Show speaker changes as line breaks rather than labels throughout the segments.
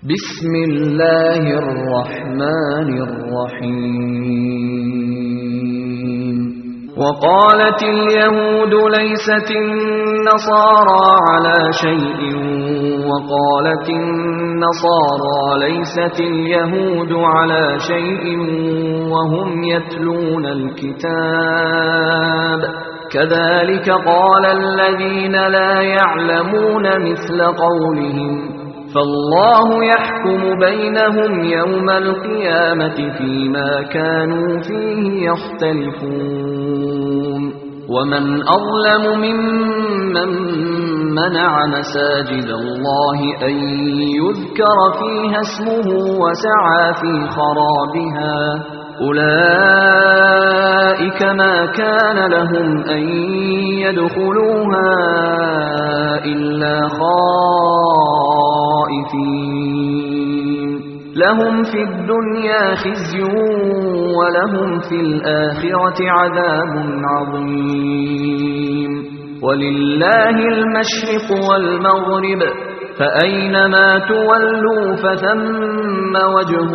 بسم الله الرحمن الرحيم وقالت اليهود ليست النصارى على شيء وقالت النصارى ليست اليهود على شيء وهم يتلون الكتاب كذلك قال الذين لا يعلمون مثل قولهم فالله يحكم بينهم يوم القيامة فيما كانوا فيه يختلفون ومن أظلم ممن منع مساجد الله أن يذكر فيها اسمه وسعى في خرابها أولئك ما كان لهم أن يدخلوها إلا خائفين لهم في الدنيا خزي ولهم في الآخرة عذاب عظيم ولله المشرق والمغرب فأينما تولوا فثم وجه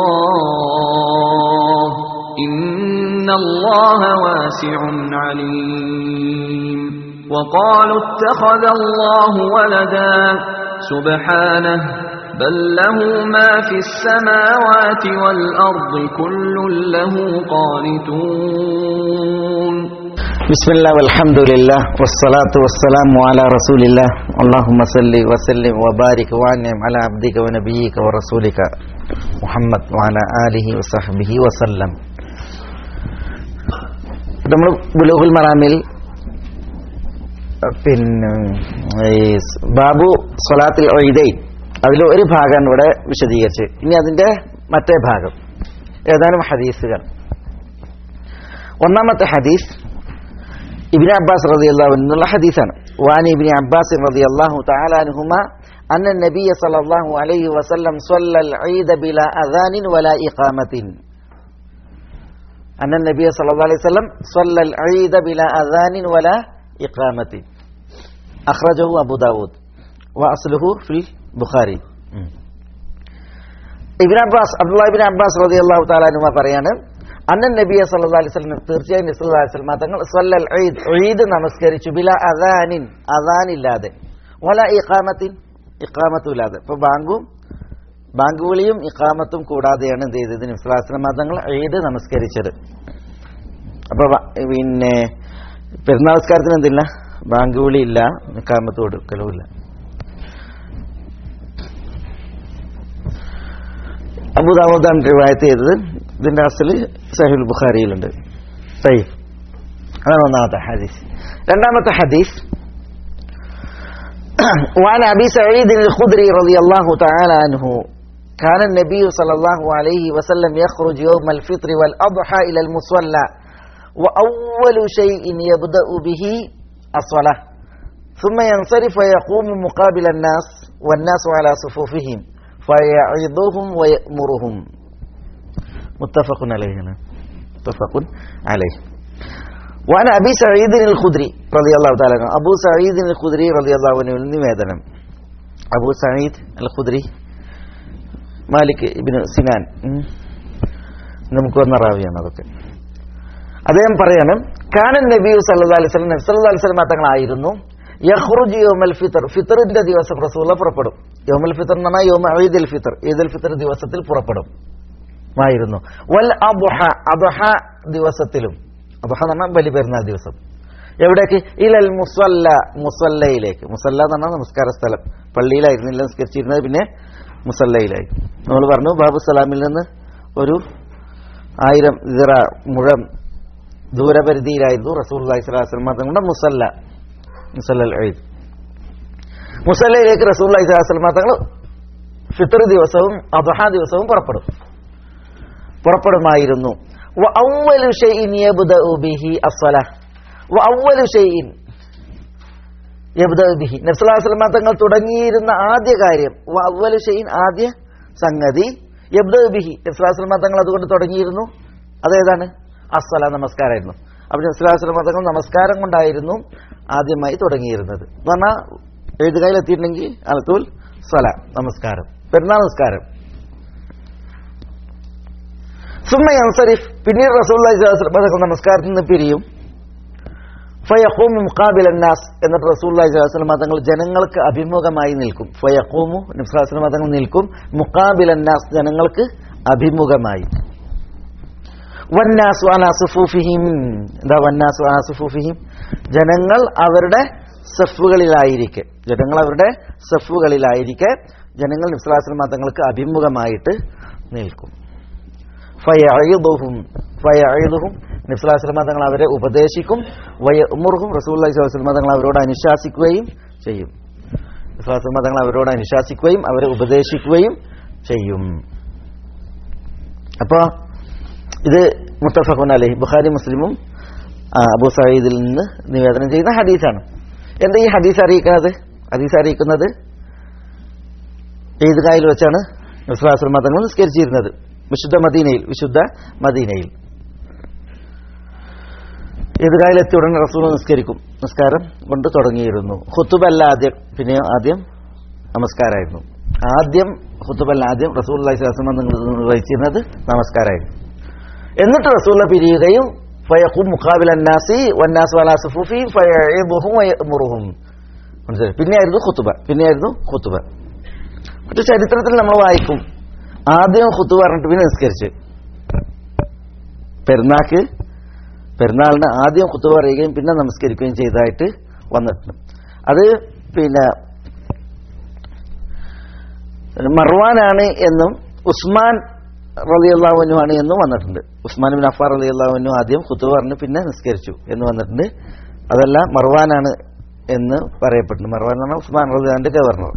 الله إن الله واسع عليم وقالوا اتخذ الله ولدا سبحانه بل له ما في السماوات والأرض كل له قانتون
بسم الله والحمد لله والصلاة والسلام على رسول الله اللهم صل وسلم وبارك وانعم على عبدك ونبيك ورسولك محمد وعلى آله وصحبه وسلم നമ്മൾ ബുലൂഹുൽ മറാമിൽ പിന്നെ ഈ ബാബു സൊലാത്തിൽ ഒയ്ദൈൻ അതിൽ ഒരു ഭാഗമാണ് ഇവിടെ വിശദീകരിച്ച് ഇനി അതിന്റെ മറ്റേ ഭാഗം ഏതാനും ഹദീസുകൾ ഒന്നാമത്തെ ഹദീസ് ഇബിൻ അബ്ബാസ് റളിയല്ലാഹു എന്നുള്ള ഹദീസാണ് വാനി ഇബിൻ അബ്ബാസ് റളിയല്ലാഹു തആല അൻഹുമ അന്ന നബിയ സല്ലല്ലാഹു അലൈഹി വസല്ലം സ്വല്ലൽ ഈദ ബിലാ അദാനിൻ വലാ ഇഖാമത്തിൻ അന്ന നബിയ സല്ലല്ലാഹു അലൈഹി വസല്ലം സ്വല്ലൽ ഈദ ബിലാ അദാനിൻ വലാ ഇഖാമത്തിൻ അഖ്റജഹു അബൂ ദാവൂദ് വഅസ്ലുഹു ഫിൽ Bukhari Ibn Abbas Abdullah Ibn Abbas റളിയല്ലാഹു തആല അൻഹുമ പറയാണ് അന്നൻ നബിയ സല്ലല്ലാഹു അലൈഹി വസല്ലം തീർച്ചയായും നബി സല്ലല്ലാഹു അലൈഹി വസല്ലം തങ്ങൾ സ്വല്ലൽ ഈദ് ഈദ് നമസ്കരിച്ചു ബില അദാനിൻ അദാൻ ഇല്ലാതെ വല ഇഖാമത്തിൻ ഇഖാമത്തും ഇല്ലാതെ ഇപ്പൊ ബാങ്കും ബാങ്ക് വിളിയും ഇഖാമത്തും കൂടാതെയാണ് എന്ത് ചെയ്തത് നബി സല്ലല്ലാഹു അലൈഹി വസല്ലം തങ്ങൾ ഈദ് നമസ്കരിച്ചത് അപ്പൊ പിന്നെ പെരുന്നാൾ നമസ്കാരത്തിന് എന്തില്ല ബാങ്ക് വിളി ഇല്ല ഇഖാമത്ത് കൊടുക്കലും ഇല്ല അബുദാബുദാൻ റിവായത്ത് ചെയ്തത് ഇതിന്റെ അസല് സഹിൽ ബുഖാരിയിലുണ്ട് സൈഫ് അതാണ് ഒന്നാമത്തെ ഹദീസ് രണ്ടാമത്തെ ഹദീസ് وعن أبي سعيد الخدري رضي الله تعالى عنه كان النبي صلى الله عليه وسلم يخرج يوم الفطر والأضحى إلى المصلى وأول شيء يبدأ به الصلاة ثم ينصرف ويقوم مقابل الناس والناس على صفوفهم فيعظهم ويأمرهم متفق عليه متفق عليه وأنا أبي سعيد الخدري رضي الله تعالى عنه أبو سعيد الخدري رضي الله عنه നിവേദനം അബൂ സയ്യിദ് അൽ ഖുദ്രി മാലിക് ഇബിന് സിനാൻ നമുക്ക് വന്ന റാവിയാണ് അതൊക്കെ അദ്ദേഹം പറയാണ് കാനൻ നബി സല്ലല്ലാഹു അലൈഹി വസല്ലം നബി സല്ലല്ലാഹു അലൈഹി വസല്ലം തങ്ങളായിരുന്നു യഖ്റുജു യൗമൽ ഫിത്ർ ഫിത്റിന്റെ ദിവസം റസൂല പുറപ്പെടും യൗമൽ ഫിത്ർ എന്ന് പറഞ്ഞാൽ യൗമ ഈദുൽ ഫിത്ർ ഈദുൽ ഫിത്ർ ദിവസത്തിൽ പുറപ്പെടും ആയിരുന്നു വൽ അദ്ഹ അദ്ഹ ദിവസത്തിലും അദ്ഹ എന്ന് പറഞ്ഞാൽ ബലി പെരുന്നാൾ ദിവസം എവിടേക്ക് ഇലൽ മുസല്ല മുസല്ലയിലേക്ക് മുസല്ല എന്ന് പറഞ്ഞാൽ നമസ്കാര സ്ഥലം പള്ളിയിലായിരുന്നില്ല നിസ്കരിച്ചിരുന്നത് പിന്നെ മുസല്ലയിലായി നമ്മൾ പറഞ്ഞു ബാബു സലാമിൽ നിന്ന് ഒരു ആയിരം ഇറ മുഴം ദൂരപരിധിയിലായിരുന്നു റസൂൽ അലൈഹിസ്ലാം തങ്ങളുടെ മുസല്ല മുസല്ലൽ ഈദ് മുസല്ലയിലേക്ക് റസൂൽ അലൈഹിസ്ലാം തങ്ങൾ ഫിത്തർ ദിവസവും അദഹ ദിവസവും പുറപ്പെടും പുറപ്പെടുമായിരുന്നു തങ്ങൾ തുടങ്ങിയിരുന്ന ആദ്യ കാര്യം അവലു ഷെയ്ൻ ആദ്യ സംഗതി ബിഹി നബ്സുലാസ്ലമ തങ്ങൾ അതുകൊണ്ട് തുടങ്ങിയിരുന്നു അതേതാണ് അസ്സല നമസ്കാരമായിരുന്നു അപ്പൊ നബ്സുലാസ്ലമ തങ്ങൾ നമസ്കാരം കൊണ്ടായിരുന്നു ആദ്യമായി തുടങ്ങിയിരുന്നത് എന്ന് പറഞ്ഞാൽ എഴുതുകയിൽ എത്തിയിട്ടുണ്ടെങ്കിൽ അലത്തുൽ സ്വല നമസ്കാരം പെരുന്നാൾ നിസ്കാരം സുമ്മ അൻസരിഫ് പിന്നീട് റസൂൽ നമസ്കാരത്തിൽ നിന്ന് പിരിയും ഫയഖൂമു മുഖാബിൽ അന്നാസ് എന്നിട്ട് റസൂല്ലാഹി സ്വലം തങ്ങൾ ജനങ്ങൾക്ക് അഭിമുഖമായി നിൽക്കും ഫയഖൂമു നബ്സാസ്ലം തങ്ങൾ നിൽക്കും മുഖാബിൽ അന്നാസ് ജനങ്ങൾക്ക് അഭിമുഖമായി വന്നാസു അലാ സുഫൂഫിഹിം എന്താ വന്നാസു അലാ സുഫൂഫിഹിം ജനങ്ങൾ അവരുടെ സഫുകളിലായിരിക്കെ ജനങ്ങൾ അവരുടെ സഫുകളിലായിരിക്കെ ജനങ്ങൾ നബ്സാസ്ലം തങ്ങൾക്ക് അഭിമുഖമായിട്ട് നിൽക്കും ഫയഅയ്ദുഹും ഫയഅയ്ദുഹും നബ്സുല്ലാസ്ലമ തങ്ങൾ അവരെ ഉപദേശിക്കും വയമുറുഹും റസൂല്ലി സ്വലമ തങ്ങൾ അവരോട് അനുശാസിക്കുകയും ചെയ്യും നബ്സുല്ലാസ്ലമ തങ്ങൾ അവരോട് അനുശാസിക്കുകയും അവരെ ഉപദേശിക്കുകയും ചെയ്യും അപ്പോൾ ഇത് മുത്തഫഖുൻ അലഹി ബുഖാരി മുസ്ലിമും ആ, അബൂ സയ്യിദിൽ നിന്ന് നിവേദനം ചെയ്യുന്ന ഹദീസാണ് എന്താ ഈ ഹദീസ് അറിയിക്കുന്നത് ഹദീസ് അറിയിക്കുന്നത് ഈദ്ഗായിൽ വെച്ചാണ് നബ്സുല്ലാസ്ലമ തങ്ങൾ നിസ്കരിച്ചിരുന്നത് വിശുദ്ധ മദീനയിൽ വിശുദ്ധ മദീനയിൽ ഈദ്ഗാഹിലെത്തി ഉടനെ റസൂൽ നിസ്കരിക്കും നിസ്കാരം കൊണ്ട് തുടങ്ങിയിരുന്നു ഹുത്തുബല്ല ആദ്യം പിന്നെ ആദ്യം നമസ്കാരമായിരുന്നു ആദ്യം ഹുത്തുബല്ല ആദ്യം റസൂൽ നിർവഹിച്ചിരുന്നത് നമസ്കാരമായിരുന്നു എന്നിട്ട് റസൂല പിരിയുകയും ഫയഖും മുഖാബിൽ അന്നാസി വന്നാസ് വലാ സുഫൂഫി ഫയഇദുഹും വയഅ്മുറുഹും മനസ്സിലായി പിന്നെയായിരുന്നു ഖുതുബ പിന്നെയായിരുന്നു ഖുതുബ മറ്റു ചരിത്രത്തിൽ നമ്മൾ വായിക്കും ആദ്യം ഖുതുബ പറഞ്ഞിട്ട് പിന്നെ നിസ്കരിച്ച് പെരുന്നാക്ക് പെരുന്നാളിന് ആദ്യം ഖുതുബ പറയുകയും പിന്നെ നമസ്കരിക്കുകയും ചെയ്തതായിട്ട് വന്നിട്ടുണ്ട് അത് പിന്നെ മർവാനാണ് എന്നും ഉസ്മാൻ റലിയല്ലാവുന്നു ആണ് എന്നും വന്നിട്ടുണ്ട് ഉസ്മാൻ ബിൻ അഫാർ റലിയല്ലാവുന്നു ആദ്യം ഖുതുബ പറഞ്ഞു പിന്നെ നിസ്കരിച്ചു എന്ന് വന്നിട്ടുണ്ട് അതല്ല മർവാനാണ് എന്ന് പറയപ്പെട്ടിട്ടുണ്ട് മർവാൻ എന്ന് പറഞ്ഞാൽ ഉസ്മാൻ റലിയാന്റെ ഗവർണർ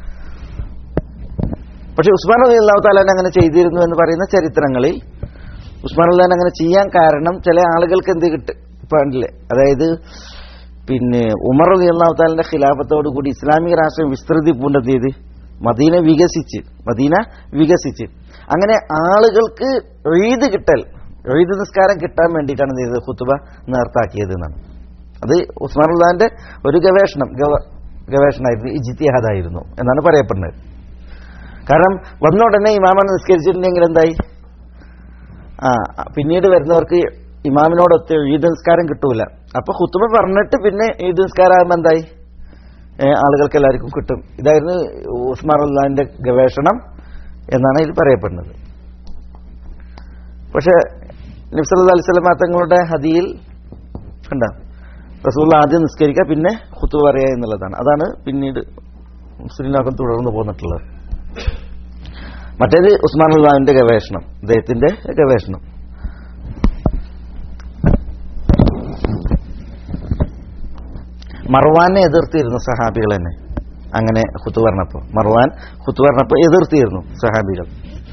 പക്ഷെ ഉസ്മാൻ അലി അള്ളാഹു താലാൻ അങ്ങനെ ചെയ്തിരുന്നു എന്ന് പറയുന്ന ചരിത്രങ്ങളിൽ ഉസ്മാൻ അള്ളഹാൻ അങ്ങനെ ചെയ്യാൻ കാരണം ചില ആളുകൾക്ക് എന്ത് കിട്ടും പാടില്ലേ അതായത് പിന്നെ ഉമർ അലി അള്ളാഹു താലിന്റെ ഖിലാഫത്തോടു കൂടി ഇസ്ലാമിക രാഷ്ട്രം വിസ്തൃതി പൂണ്ടത് ചെയ്ത് മദീന വികസിച്ച് മദീന വികസിച്ച് അങ്ങനെ ആളുകൾക്ക് എഴുത് കിട്ടൽ എഴുത് നിസ്കാരം കിട്ടാൻ വേണ്ടിയിട്ടാണ് എന്ത് ചെയ്തത് ഖുത്തുബ നേർത്താക്കിയത് എന്നാണ് അത് ഉസ്മാൻ അള്ളഹാന്റെ ഒരു ഗവേഷണം ഗവ- ഗവേഷണമായിരുന്നു ഇജിത്തിഹാദായിരുന്നു എന്നാണ് പറയപ്പെടുന്നത് കാരണം വന്ന ഉടനെ ഇമാമനെ നിസ്കരിച്ചിട്ടുണ്ടെങ്കിൽ എന്തായി ആ പിന്നീട് വരുന്നവർക്ക് ഇമാമിനോടൊത്ത് ഈദ് നിസ്കാരം കിട്ടൂല അപ്പൊ ഹുത്തുബ പറഞ്ഞിട്ട് പിന്നെ ഈദ് നിസ്കാരം ആകുമ്പോൾ എന്തായി ഏ, ആളുകൾക്ക് എല്ലാവർക്കും കിട്ടും ഇതായിരുന്നു ഉസ്മാൻ അള്ളാഹിന്റെ ഗവേഷണം എന്നാണ് ഇത് പറയപ്പെടുന്നത് പക്ഷെ നബ്സല്ലാ അലിസ്ലാം തങ്ങളുടെ ഹദിയിൽ കണ്ട റസൂൽ ആദ്യം നിസ്കരിക്കുക പിന്നെ ഹുത്തുബ പറയുക എന്നുള്ളതാണ് അതാണ് പിന്നീട് മുസ്ലിം തുടർന്ന് പോന്നിട്ടുള്ളത് മറ്റേത് ഉസ്മാൻ അള്ളാഹിന്റെ ഗവേഷണം അദ്ദേഹത്തിന്റെ ഗവേഷണം മർവാനെ എതിർത്തിരുന്നു സഹാബികൾ തന്നെ അങ്ങനെ ഹുത്തു പറഞ്ഞപ്പോ മർവാൻ ഹുത്തു പറഞ്ഞപ്പോ എതിർത്തിരുന്നു സഹാബികൾ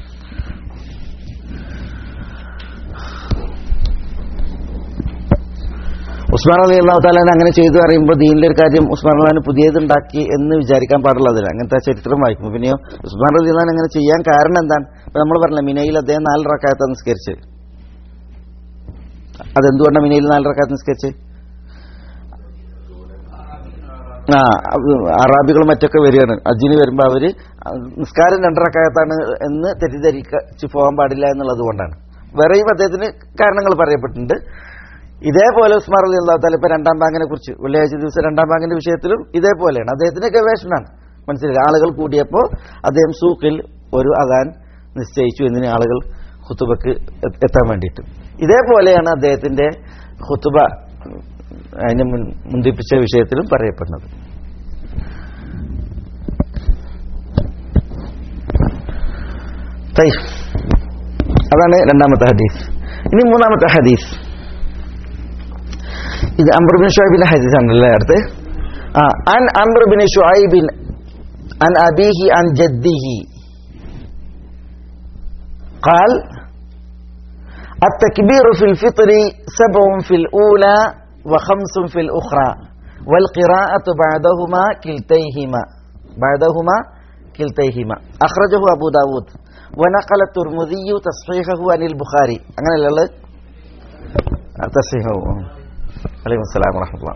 ഉസ്മാൻ അലി അള്ളാഹു താലാൻ അങ്ങനെ ചെയ്തു അറിയുമ്പോൾ ദീനിലെ ഒരു കാര്യം ഉസ്മാൻ അള്ളഹാൻ പുതിയതുണ്ടാക്കി എന്ന് വിചാരിക്കാൻ പാടുള്ളതില്ല അങ്ങനത്തെ ചരിത്രം വായിക്കുമ്പോൾ പിന്നെയോ ഉസ്മാൻ അലി അള്ളഹാൻ അങ്ങനെ ചെയ്യാൻ കാരണം എന്താണ് ഇപ്പൊ നമ്മൾ പറഞ്ഞ മിനയിൽ അദ്ദേഹം നാല് റക്കായത്ത നിസ്കരിച്ച് അതെന്തുകൊണ്ടാണ് മിനയിൽ നാല് റക്കായത്ത് നിസ്കരിച്ച് ആ അറാബികളും മറ്റൊക്കെ വരികയാണ് അജിന് വരുമ്പോൾ അവര് നിസ്കാരം രണ്ടറക്കായത്താണ് എന്ന് തെറ്റിദ്ധരിച്ച് പോകാൻ പാടില്ല എന്നുള്ളത് കൊണ്ടാണ് വേറെയും അദ്ദേഹത്തിന് കാരണങ്ങൾ പറയപ്പെട്ടിട്ടുണ്ട് ഇതേപോലെ ഉസ്മാർ അലി അള്ളാഹു താല ഇപ്പൊ രണ്ടാം ബാങ്കിനെ കുറിച്ച് വെള്ളിയാഴ്ച ദിവസം രണ്ടാം ബാങ്കിന്റെ വിഷയത്തിലും ഇതേപോലെയാണ് അദ്ദേഹത്തിന്റെ ഗവേഷണമാണ് മനസ്സിലായി ആളുകൾ കൂടിയപ്പോൾ അദ്ദേഹം സൂക്കിൽ ഒരു അതാൻ നിശ്ചയിച്ചു എന്നിന് ആളുകൾ ഹുത്തുബക്ക് എ- എത്താൻ വേണ്ടിയിട്ട് ഇതേപോലെയാണ് അദ്ദേഹത്തിന്റെ ഹുത്തുബ അതിനെ മുൻ മുന്തിപ്പിച്ച വിഷയത്തിലും പറയപ്പെടുന്നത് طيب. അതാണ് രണ്ടാമത്തെ ഹദീസ് ഇനി മൂന്നാമത്തെ ഹദീസ് ഇത് അംബർബിൻ ഷുഹൈബിന്റെ ഹദീസ് ആണല്ലേ അടുത്ത് ആ അൻ അംബർബിൻ ഷുഹൈബിൻ عن أبيه عن جده قال التكبير في الفطر سبع في الأولى وخمس في الأخرى والقراءة بعدهما كلتيهما بعدهما كلتيهما أخرجه أبو داود ونقل الترمذي تصحيحه عن البخاري അങ്ങനെ അല്ലേ تصحيحه അലൈക്കും അസ്സലാം വറഹ്മത്തുള്ള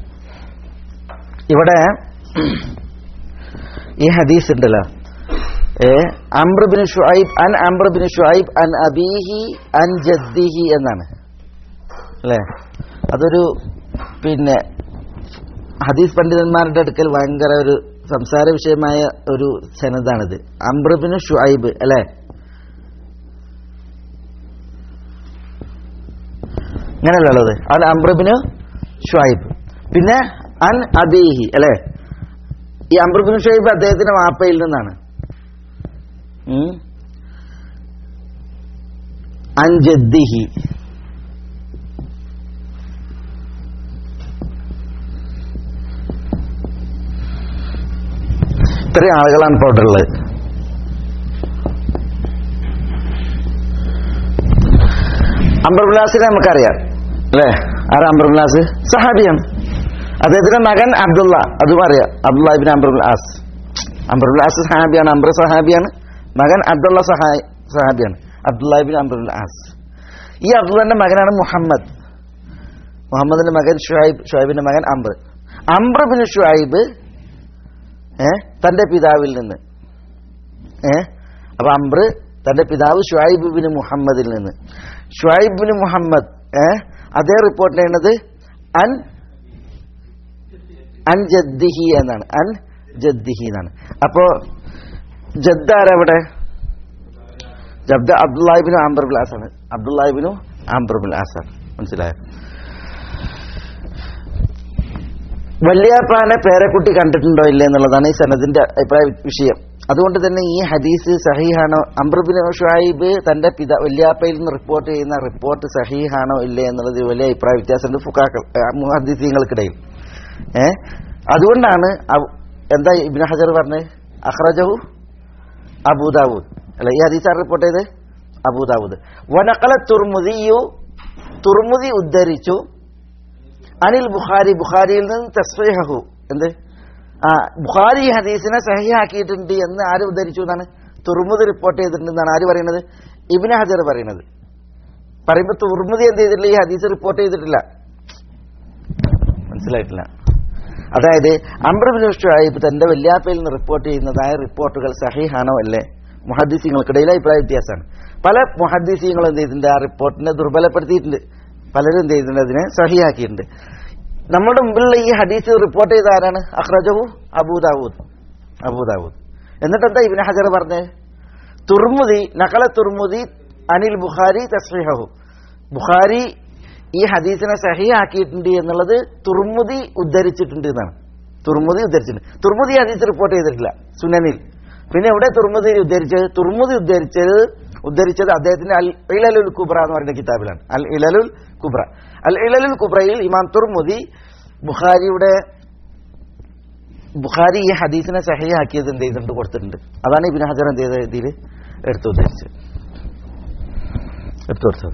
ഇവിടെ ഈ ഹദീസ് ഉണ്ടല്ലോ ഏ അംബ്രബിന് ഷുഐബ് അൻ അംബ്രബിന് ഷുഐബ് അൻ അബീഹി അൻ ജദ്ദിഹി എന്നാണ് അല്ലേ അതൊരു പിന്നെ ഹദീസ് പണ്ഡിതന്മാരുടെ അടുക്കൽ ഭയങ്കര ഒരു സംസാര വിഷയമായ ഒരു സനതാണിത് അംബ്രബിന് ഷുഐബ് അല്ലേ അങ്ങനെയല്ല ഉള്ളത് അൻ അംബ്രബിന് ഷുഐബ് പിന്നെ അൻ അബീഹി അല്ലേ ഈ അംബ്രബിന് ഷുഐബ് അദ്ദേഹത്തിന്റെ വാപ്പയിൽ നിന്നാണ് ഉം. അൻ ജദ്ദിഹി ഇത്രയും ആളുകളാണ് ഇപ്പോൾ അവിടെ ഉള്ളത് അംബർബുലാസിനെ നമുക്കറിയാം അല്ലേ ആരാ അംബർബുലാസ് സഹാബിയാണ് അദ്ദേഹത്തിന്റെ മകൻ അബ്ദുള്ള അതും അറിയാം അബ്ദുള്ള ഇബിൻ അംബർബുലാസ് അംബർബുലാസ് സഹാബിയാണ് അംബർ സഹാബിയാണ് മകൻ അബ്ദുള്ള സഹായി സഹാബിയാണ് അബ്ദുള്ള ഇബിൻ അംബർബുലാസ് ഈ അബ്ദുള്ളന്റെ മകനാണ് മുഹമ്മദ് മുഹമ്മദിന്റെ മകൻ ഷുഹൈബ് ഷുഹൈബിന്റെ മകൻ അംബർ അംബർ ബിൻ ഷുഹൈബ് ഏ തന്റെ പിതാവിൽ നിന്ന് ഏ അപ്പൊ അംബ്ര തന്റെ പിതാവ് ഷുഹൈബ് ബിൻ മുഹമ്മദിൽ നിന്ന് ഷുഹൈബ് ബിൻ മുഹമ്മദ് ഏ അതേ റിപ്പോർട്ട് ചെയ്യുന്നത് അൻ അൻ ജദ്ദിഹി എന്നാണ് അൻ ജദ്ദിഹി എന്നാണ് അപ്പോ ജദ്ദ ആരവിടെ ജബ്ദ അബ്ദുല്ലാഹിബിനു ആംബർബുൽ ആസാണ് അബ്ദുല്ലാഹിബിനു ആംബർബുൽ ആസാണ് മനസ്സിലായോ വല്യാപ്പാനെ പേരക്കുട്ടി കണ്ടിട്ടുണ്ടോ ഇല്ലേ എന്നുള്ളതാണ് ഈ സനദിന്റെ അഭിപ്രായ വിഷയം അതുകൊണ്ട് തന്നെ ഈ ഹദീസ് സഹീഹാണോ അംബ്രബിൻ ഷുഹൈബ് തന്റെ പിത വല്യാപ്പയിൽ നിന്ന് റിപ്പോർട്ട് ചെയ്യുന്ന റിപ്പോർട്ട് സഹീഹാണോ ഇല്ലേ എന്നുള്ളത് വലിയ അഭിപ്രായ വ്യത്യാസമുണ്ട് ഫുക്കാക്കൾ മുഹദ്ദീസീങ്ങൾക്കിടയിൽ ഏ അതുകൊണ്ടാണ് അവ- എന്താ ഇബ്നു ഹജർ പറഞ്ഞത് അഹ്റജഹു അബൂദാവൂദ് അല്ല ഈ ഹദീസ് റിപ്പോർട്ട് ചെയ്ത് അബൂദാവൂദ് വനക്കല തുർമുദിയു തുർമുദി ഉദ്ധരിച്ചു അനിൽ ബുഖാരി ബുഖാരിയിൽ നിന്ന് തസ്വീഹു എന്ത് ആ ബുഖാരി ഈ ഹദീസിനെ സഹിയാക്കിയിട്ടുണ്ട് എന്ന് ആര് ഉദ്ധരിച്ചു എന്നാണ് തുർമുദ് റിപ്പോർട്ട് ചെയ്തിട്ടുണ്ടെന്നാണ് ആര് പറയുന്നത് ഇബിന് ഹജർ പറയുന്നത് പറയുമ്പോൾ തുർമുദി എന്ത് ചെയ്തിട്ടില്ല ഈ ഹദീസ് റിപ്പോർട്ട് ചെയ്തിട്ടില്ല മനസ്സിലായിട്ടില്ല അതായത് അംബ്രബിൻ ഷുഹൈബ് തന്റെ വല്യാപ്പയിൽ നിന്ന് റിപ്പോർട്ട് ചെയ്യുന്നതായ റിപ്പോർട്ടുകൾ സഹിഹാണോ അല്ലേ മുഹദ്ദീസിങ്ങൾക്കിടയിൽ അഭിപ്രായ വ്യത്യാസമാണ് പല മുഹദ്ദീസിങ്ങളും എന്ത് ചെയ്തിട്ടുണ്ട് ആ റിപ്പോർട്ടിനെ ദുർബലപ്പെടുത്തിയിട്ടുണ്ട് പലരും എന്ത് ചെയ്തിട്ടുണ്ട് അതിനെ സഹിയാക്കിയിട്ടുണ്ട് നമ്മുടെ മുമ്പിലുള്ള ഈ ഹദീസ് റിപ്പോർട്ട് ചെയ്ത ആരാണ് അഹ്റജഹു അബൂദാവൂദ് അബൂദാവൂദ് എന്നിട്ട് എന്താ ഇബിന് ഹജർ പറഞ്ഞത് തുർമുദി നഖല തുർമുദി അനിൽ ബുഖാരി തസ്ഹീഹു ബുഖാരി ഈ ഹദീസിനെ സഹിയാക്കിയിട്ടുണ്ട് എന്നുള്ളത് തുർമുദി ഉദ്ധരിച്ചിട്ടുണ്ട് എന്നാണ് തുർമുദി ഉദ്ധരിച്ചിട്ടുണ്ട് തുർമുദി ഹദീസ് റിപ്പോർട്ട് ചെയ്തിട്ടില്ല സുനനിൽ പിന്നെ എവിടെ തുർമുദി ഉദ്ധരിച്ചത് തുർമുദി ഉദ്ധരിച്ചത് ഉദ്ധരിച്ചത് അദ്ദേഹത്തിന്റെ അൽ ഇലലുൽ കുബ്ര എന്ന് പറയുന്ന കിതാബിലാണ് അൽ ഇലലുൽ കുബ്ര അൽ ഇലലുൽ കുബ്രയിൽ ഇമാം തുർമുദി ബുഖാരിയുടെ ബുഖാരി ഈ ഹദീസിനെ സഹിയാക്കിയത് എന്ത് ചെയ്തിട്ടുണ്ട് കൊടുത്തിട്ടുണ്ട് അതാണ് ഇബിൻ ഹജർ എന്ത് ചെയ്ത ഇതിൽ എടുത്തു ഉദ്ധരിച്ചത് എടുത്തു കൊടുത്തത്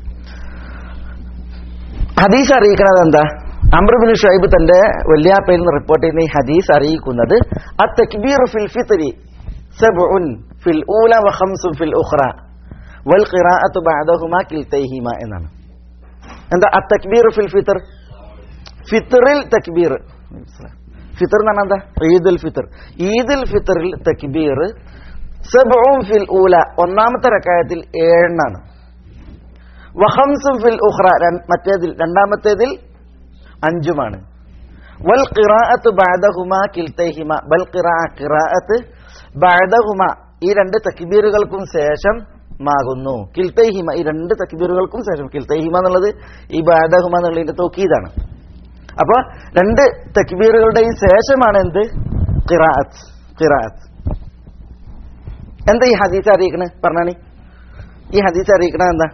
ഹദീസ് അറിയിക്കുന്നത് എന്താ അമ്രബിൻ ഷൈബ് തന്റെ വല്യാപ്പയിൽ നിന്ന് റിപ്പോർട്ട് ചെയ്യുന്ന ഈ ഹദീസ് അറിയിക്കുന്നത് അത്തക്ബീർ ഫിൽ ഫിത്രി സബ്ഉൻ ഫിൽ ഊല വ ഖംസുൻ ഫിൽ ഉഖ്റ വൽ ഖിറാഅത്തു ബഅദഹുമാ കിൽതൈഹിമ എന്നാണ് എന്താ അത്തക്ബീർ ഫിൽ ഫിത്ർ ഫിത്റിൽ തക്ബീർ ഫിത്ർ എന്ന് പറഞ്ഞാൽ എന്താ ഈദുൽ ഫിത്ർ ഈദുൽ ഫിത്റിൽ തക്ബീർ സബ്ഉൻ ഫിൽ ഊല ഒന്നാമത്തെ റക്കായത്തിൽ ഏഴെണ്ണാണ് വഹംസും ഫിൽ ഉഖ്റ രൺ- മറ്റേതിൽ രണ്ടാമത്തേതിൽ അഞ്ചുമാണ് വൽ ഖിറാഅത്ത് ബഅദഹുമ കിൽതൈഹിമ ബൽ ഖിറാഅ ഖിറാഅത്ത് ബഅദഹുമ ഈ രണ്ട് തക്ബീറുകൾക്കും ശേഷം മാകുന്നു കിൽതൈഹിമ ഈ രണ്ട് തക്ബീറുകൾക്കും ശേഷം കിൽതൈഹിമ എന്നുള്ളത് ഈ ബഅദഹുമ എന്നുള്ളതിന്റെ തോക്കീതാണ് അപ്പൊ രണ്ട് തക്ബീറുകളുടെയും ശേഷമാണ് എന്ത് ഖിറാഅത്ത് ഖിറാഅത്ത് എന്താ ഈ ഹദീസ് അറിയിക്കണേ പറഞ്ഞാണി ഈ ഹദീസ് അറിയിക്കണ എന്താ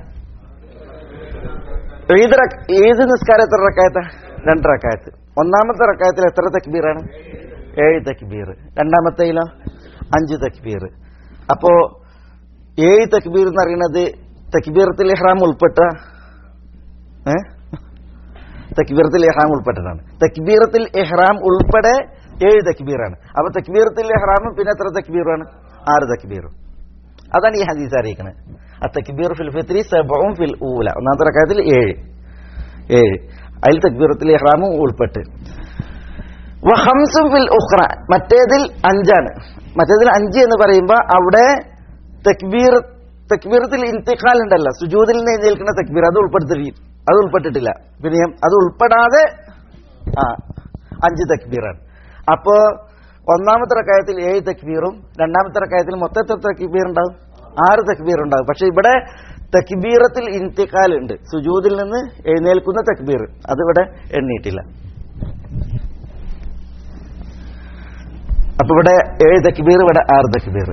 ഏത് റക്ക- ഏത് നിസ്കാരം എത്ര റക്കായത്ത രണ്ട് റക്കായത്ത് ഒന്നാമത്തെ റക്കായത്തിൽ എത്ര തക്ബീറാണ് ഏഴ് തക്ബീർ രണ്ടാമത്തേലോ അഞ്ച് തക്ബീർ അപ്പോ ഏഴ് തക്ബീർ എന്ന് പറയുന്നത് തക്ബീറത്തിൽ ഇഹ്റാം ഉൾപ്പെട്ട ഏ തക്ബീറത്തിൽ ഇഹ്റാം ഉൾപ്പെട്ടതാണ് തക്ബീറത്തിൽ ഇഹ്റാം ഉൾപ്പെടെ ഏഴ് തക്ബീറാണ് അപ്പൊ തക്ബീറത്തിൽ ഇഹ്റാമും പിന്നെ എത്ര തക്ബീറാണ് ആറ് തക്ബീറും അതാണ് ഈ ഹദീസ് അറിയിക്കുന്നത് തക്ബീർ ഫിൽ ഫിത്രി സബഉം ഫിൽ ഊല ഒന്നാമത്തെ റക്കായത്തിൽ ഏഴ് ഏഴ് അതിൽ തക്ബീറത്തിൽ ഇഹ്റാമും ഉൾപ്പെട്ട് വഹംസും ഫിൽ ഉഖ്റ മറ്റേതിൽ അഞ്ചാണ് മറ്റേതിൽ അഞ്ച് എന്ന് പറയുമ്പോൾ അവിടെ തക്ബീർ തക്ബീറത്തിൽ ഇന്തിഖാൽ ഉണ്ടല്ലോ സുജൂദിൽ നിന്ന് എഴുന്നേൽക്കുന്ന തക്ബീർ അത് ഉൾപ്പെടുത്തി അത് ഉൾപ്പെട്ടിട്ടില്ല പിന്നെ അത് ഉൾപ്പെടാതെ ആ അഞ്ച് തക്ബീറാണ് അപ്പോ ഒന്നാമത്തെ റക്കായത്തിൽ ഏഴ് തക്ബീറും രണ്ടാമത്തെ റക്കായത്തിൽ മൊത്തത്തിൽ തക്ബീർ ഉണ്ടാവും ആറ് തക്ബീർ ഉണ്ടാവും പക്ഷെ ഇവിടെ തക്ബീറത്തിൽ ഇന്തിഖാൽ ഉണ്ട് സുജൂദിൽ നിന്ന് എഴുന്നേൽക്കുന്ന തക്ബീർ അതിവിടെ എണ്ണിയിട്ടില്ല അപ്പൊ ഇവിടെ ഏഴ് തക്ബീർ ഇവിടെ ആറ് തക്ബീർ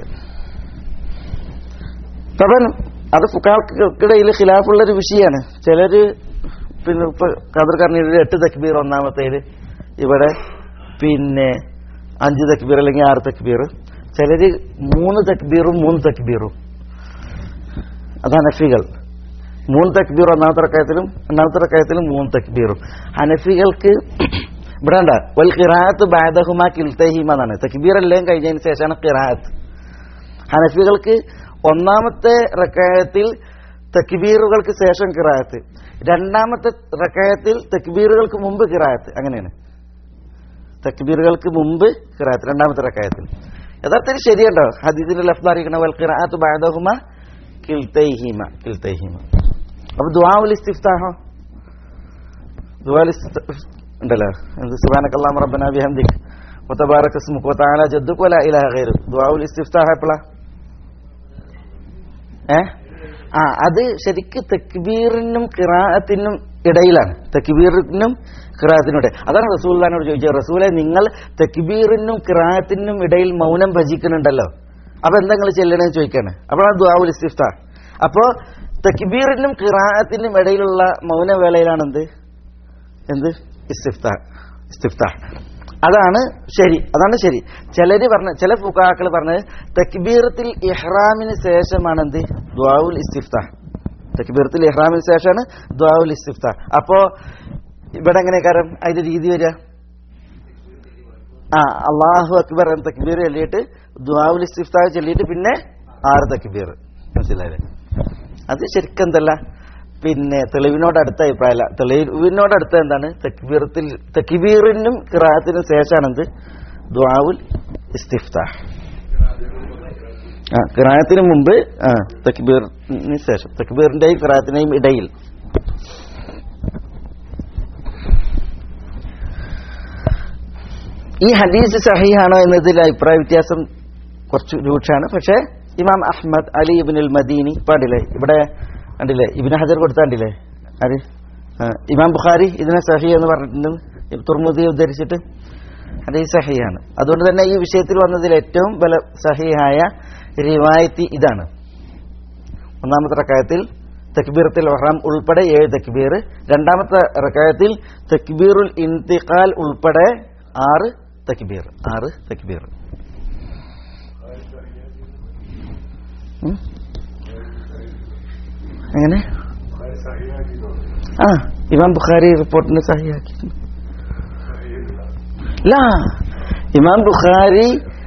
തവൻ അത് ഫുക്കാർക്കിടയിൽ ഖിലാഫുള്ള ഒരു വിഷയമാണ് ചിലര് പിന്നെ ഇപ്പൊ ഖദർ കർണിയുടെ എട്ട് തക്ബീർ ഒന്നാമത്തേല് ഇവിടെ പിന്നെ അഞ്ച് തക്ബീർ അല്ലെങ്കിൽ ആറ് തക്ബീർ ചിലര് മൂന്ന് തക്ബീറും മൂന്ന് തക്ബീറും അത് ഹനഫികൾ മൂന്ന് തക്ബീർ ഒന്നാമത്തെ റക്കയത്തിലും രണ്ടാമത്തെ റക്കയത്തിലും മൂന്ന് തക്ബീറും ഹനഫികൾക്ക് ഇവിടെ ഉണ്ട് വൽ ഖിറാത്ത് ബാദഹുമ കിൽത്തഹിമ എന്നാണ് തക്ബീർ എല്ലാം കഴിഞ്ഞതിന് ശേഷമാണ് ഖിറാത്ത് ഹനഫികൾക്ക് ഒന്നാമത്തെ റക്കായത്തിൽ തക്ബീറുകൾക്ക് ശേഷം കിറായത്ത് രണ്ടാമത്തെ റക്കായത്തിൽ തക്ബീറുകൾക്ക് മുമ്പ് കിറായത്ത് അങ്ങനെയാണ് തക്ബീറുകൾക്ക് മുമ്പ് കിറായത്ത് രണ്ടാമത്തെ റക്കായത്തിൽ യഥാർത്ഥത്തിൽ ശരിയുണ്ടോ ഹദീസിന്റെ ലഫ്ത് അറിയിക്കണ വൽ ഖിറാഅത്ത് ബഅദഹുമ കിൽതൈഹിമ കിൽതൈഹിമ അപ്പൊ ദുആഉൽ ഇസ്തിഫ്താഹോ ദുആഉൽ ഇസ്തിഫ്താഹ് ഉണ്ടല്ലോ എന്ത് സുബ്ഹാനക്കല്ലാഹു റബ്ബനാ ബിഹംദിക വതബാറക ഇസ്മുക വതആല ജദ്ദുക വലാ ഇലാഹ ഗൈറു ദുആഉൽ ഇസ്തിഫ്താഹ് എപ്പോഴാ ഏ ആ അത് ശരിക്ക് തക്ബീറിനും കിറാഅത്തിനും ഇടയിലാണ് തക്ബീറിനും കിറാഅത്തിനും ഇടയിൽ അതാണ് റസൂല്ലാനോട് ചോദിച്ചത് റസൂലെ നിങ്ങൾ തക്ബീറിനും കിറാഅത്തിനും ഇടയിൽ മൗനം ഭജിക്കുന്നുണ്ടല്ലോ അപ്പൊ എന്താ നിങ്ങൾ ചെല്ലണമെന്ന് ചോദിക്കാണ് അപ്പോഴാണ് ദുആവുൽ ഇസ്തിഫ്ത അപ്പോ തക്ബീറിനും കിറാഅത്തിനും ഇടയിലുള്ള മൗനവേളയിലാണ് എന്ത് എന്ത് ഇസ്തിഫ്ത ഇസ്തിഫ്ത അതാണ് ശരി അതാണ് ശരി ചിലര് പറഞ്ഞ ചില ഫുക്കാക്കൾ പറഞ്ഞത് തക്ബീറത്തിൽ ഇഹ്റാമിന് ശേഷമാണ് എന്ത് ദ്വാവുൽ ഇസ്തിഫ്ത തക്ബീറത്തിൽ ഇഹ്റാമിന് ശേഷമാണ് ദ്വാവുൽ ഇസ്തിഫ്ത അപ്പോ ഇവിടെ എങ്ങനെ കാരം അതിന്റെ രീതി വരിക ആ അള്ളാഹു അക്ബർ എന്ന തക്ബീർ ചൊല്ലിയിട്ട് ദ്വാവുൽ ഇസ്തിഫ്ത ചൊല്ലിയിട്ട് പിന്നെ ആറ് തക്ബീർ മനസ്സിലായില്ലേ അത് ശരിക്കും എന്തല്ല പിന്നെ തെളിവിനോട് അടുത്ത അഭിപ്രായമല്ല തെളിവിനോട് അടുത്ത എന്താണ് തക്ബീറത്തിൽ തക്ബീറിനും കിറാത്തിനും ശേഷമാണ് എന്ത് ദ്വാവുൽ ഇസ്തിഫ്താഹ് ആ കിറായത്തിന് മുമ്പ് ആ തക്ബീറിന് ശേഷം തക്ബീറിന്റെയും കിറാത്തിന്റെയും ഇടയിൽ ഈ ഹദീസ് സഹിയാണോ എന്നതിൽ അഭിപ്രായ വ്യത്യാസം കുറച്ച് രൂക്ഷമാണ് പക്ഷേ ഇമാം അഹ്മദ് അലി ഇബിനുൽ മദീനി പാടില്ലേ ഇവിടെ കണ്ടില്ലേ ഇബിന് ഹജർ കൊടുത്താണ്ടില്ലേ ആര് ആ, ഇമാം ബുഖാരി ഇതിനെ സഹി എന്ന് പറഞ്ഞിട്ടുണ്ട് തുർമുദി ഉദ്ധരിച്ചിട്ട് അത് ഈ സഹിയാണ് അതുകൊണ്ട് തന്നെ ഈ വിഷയത്തിൽ വന്നതിൽ ഏറ്റവും ബല സഹിയായ റിവായത്തി ഇതാണ് ഒന്നാമത്തെ റക്കായത്തിൽ തക്ബീറത്തിൽ ഒഹ്റാം ഉൾപ്പെടെ ഏഴ് തക്ബീർ രണ്ടാമത്തെ റക്കായത്തിൽ തക്ബീറുൽ ഇന്തിഖാൽ ഉൾപ്പെടെ ആറ് തക്ബീർ ആറ് തക്ബീർ ഉം? എങ്ങനെ ആ ഇമാം ബുഖാരി റിപ്പോർട്ടിന് സഹിയാക്കി ഇല്ല ഇമാം ബുഖാരി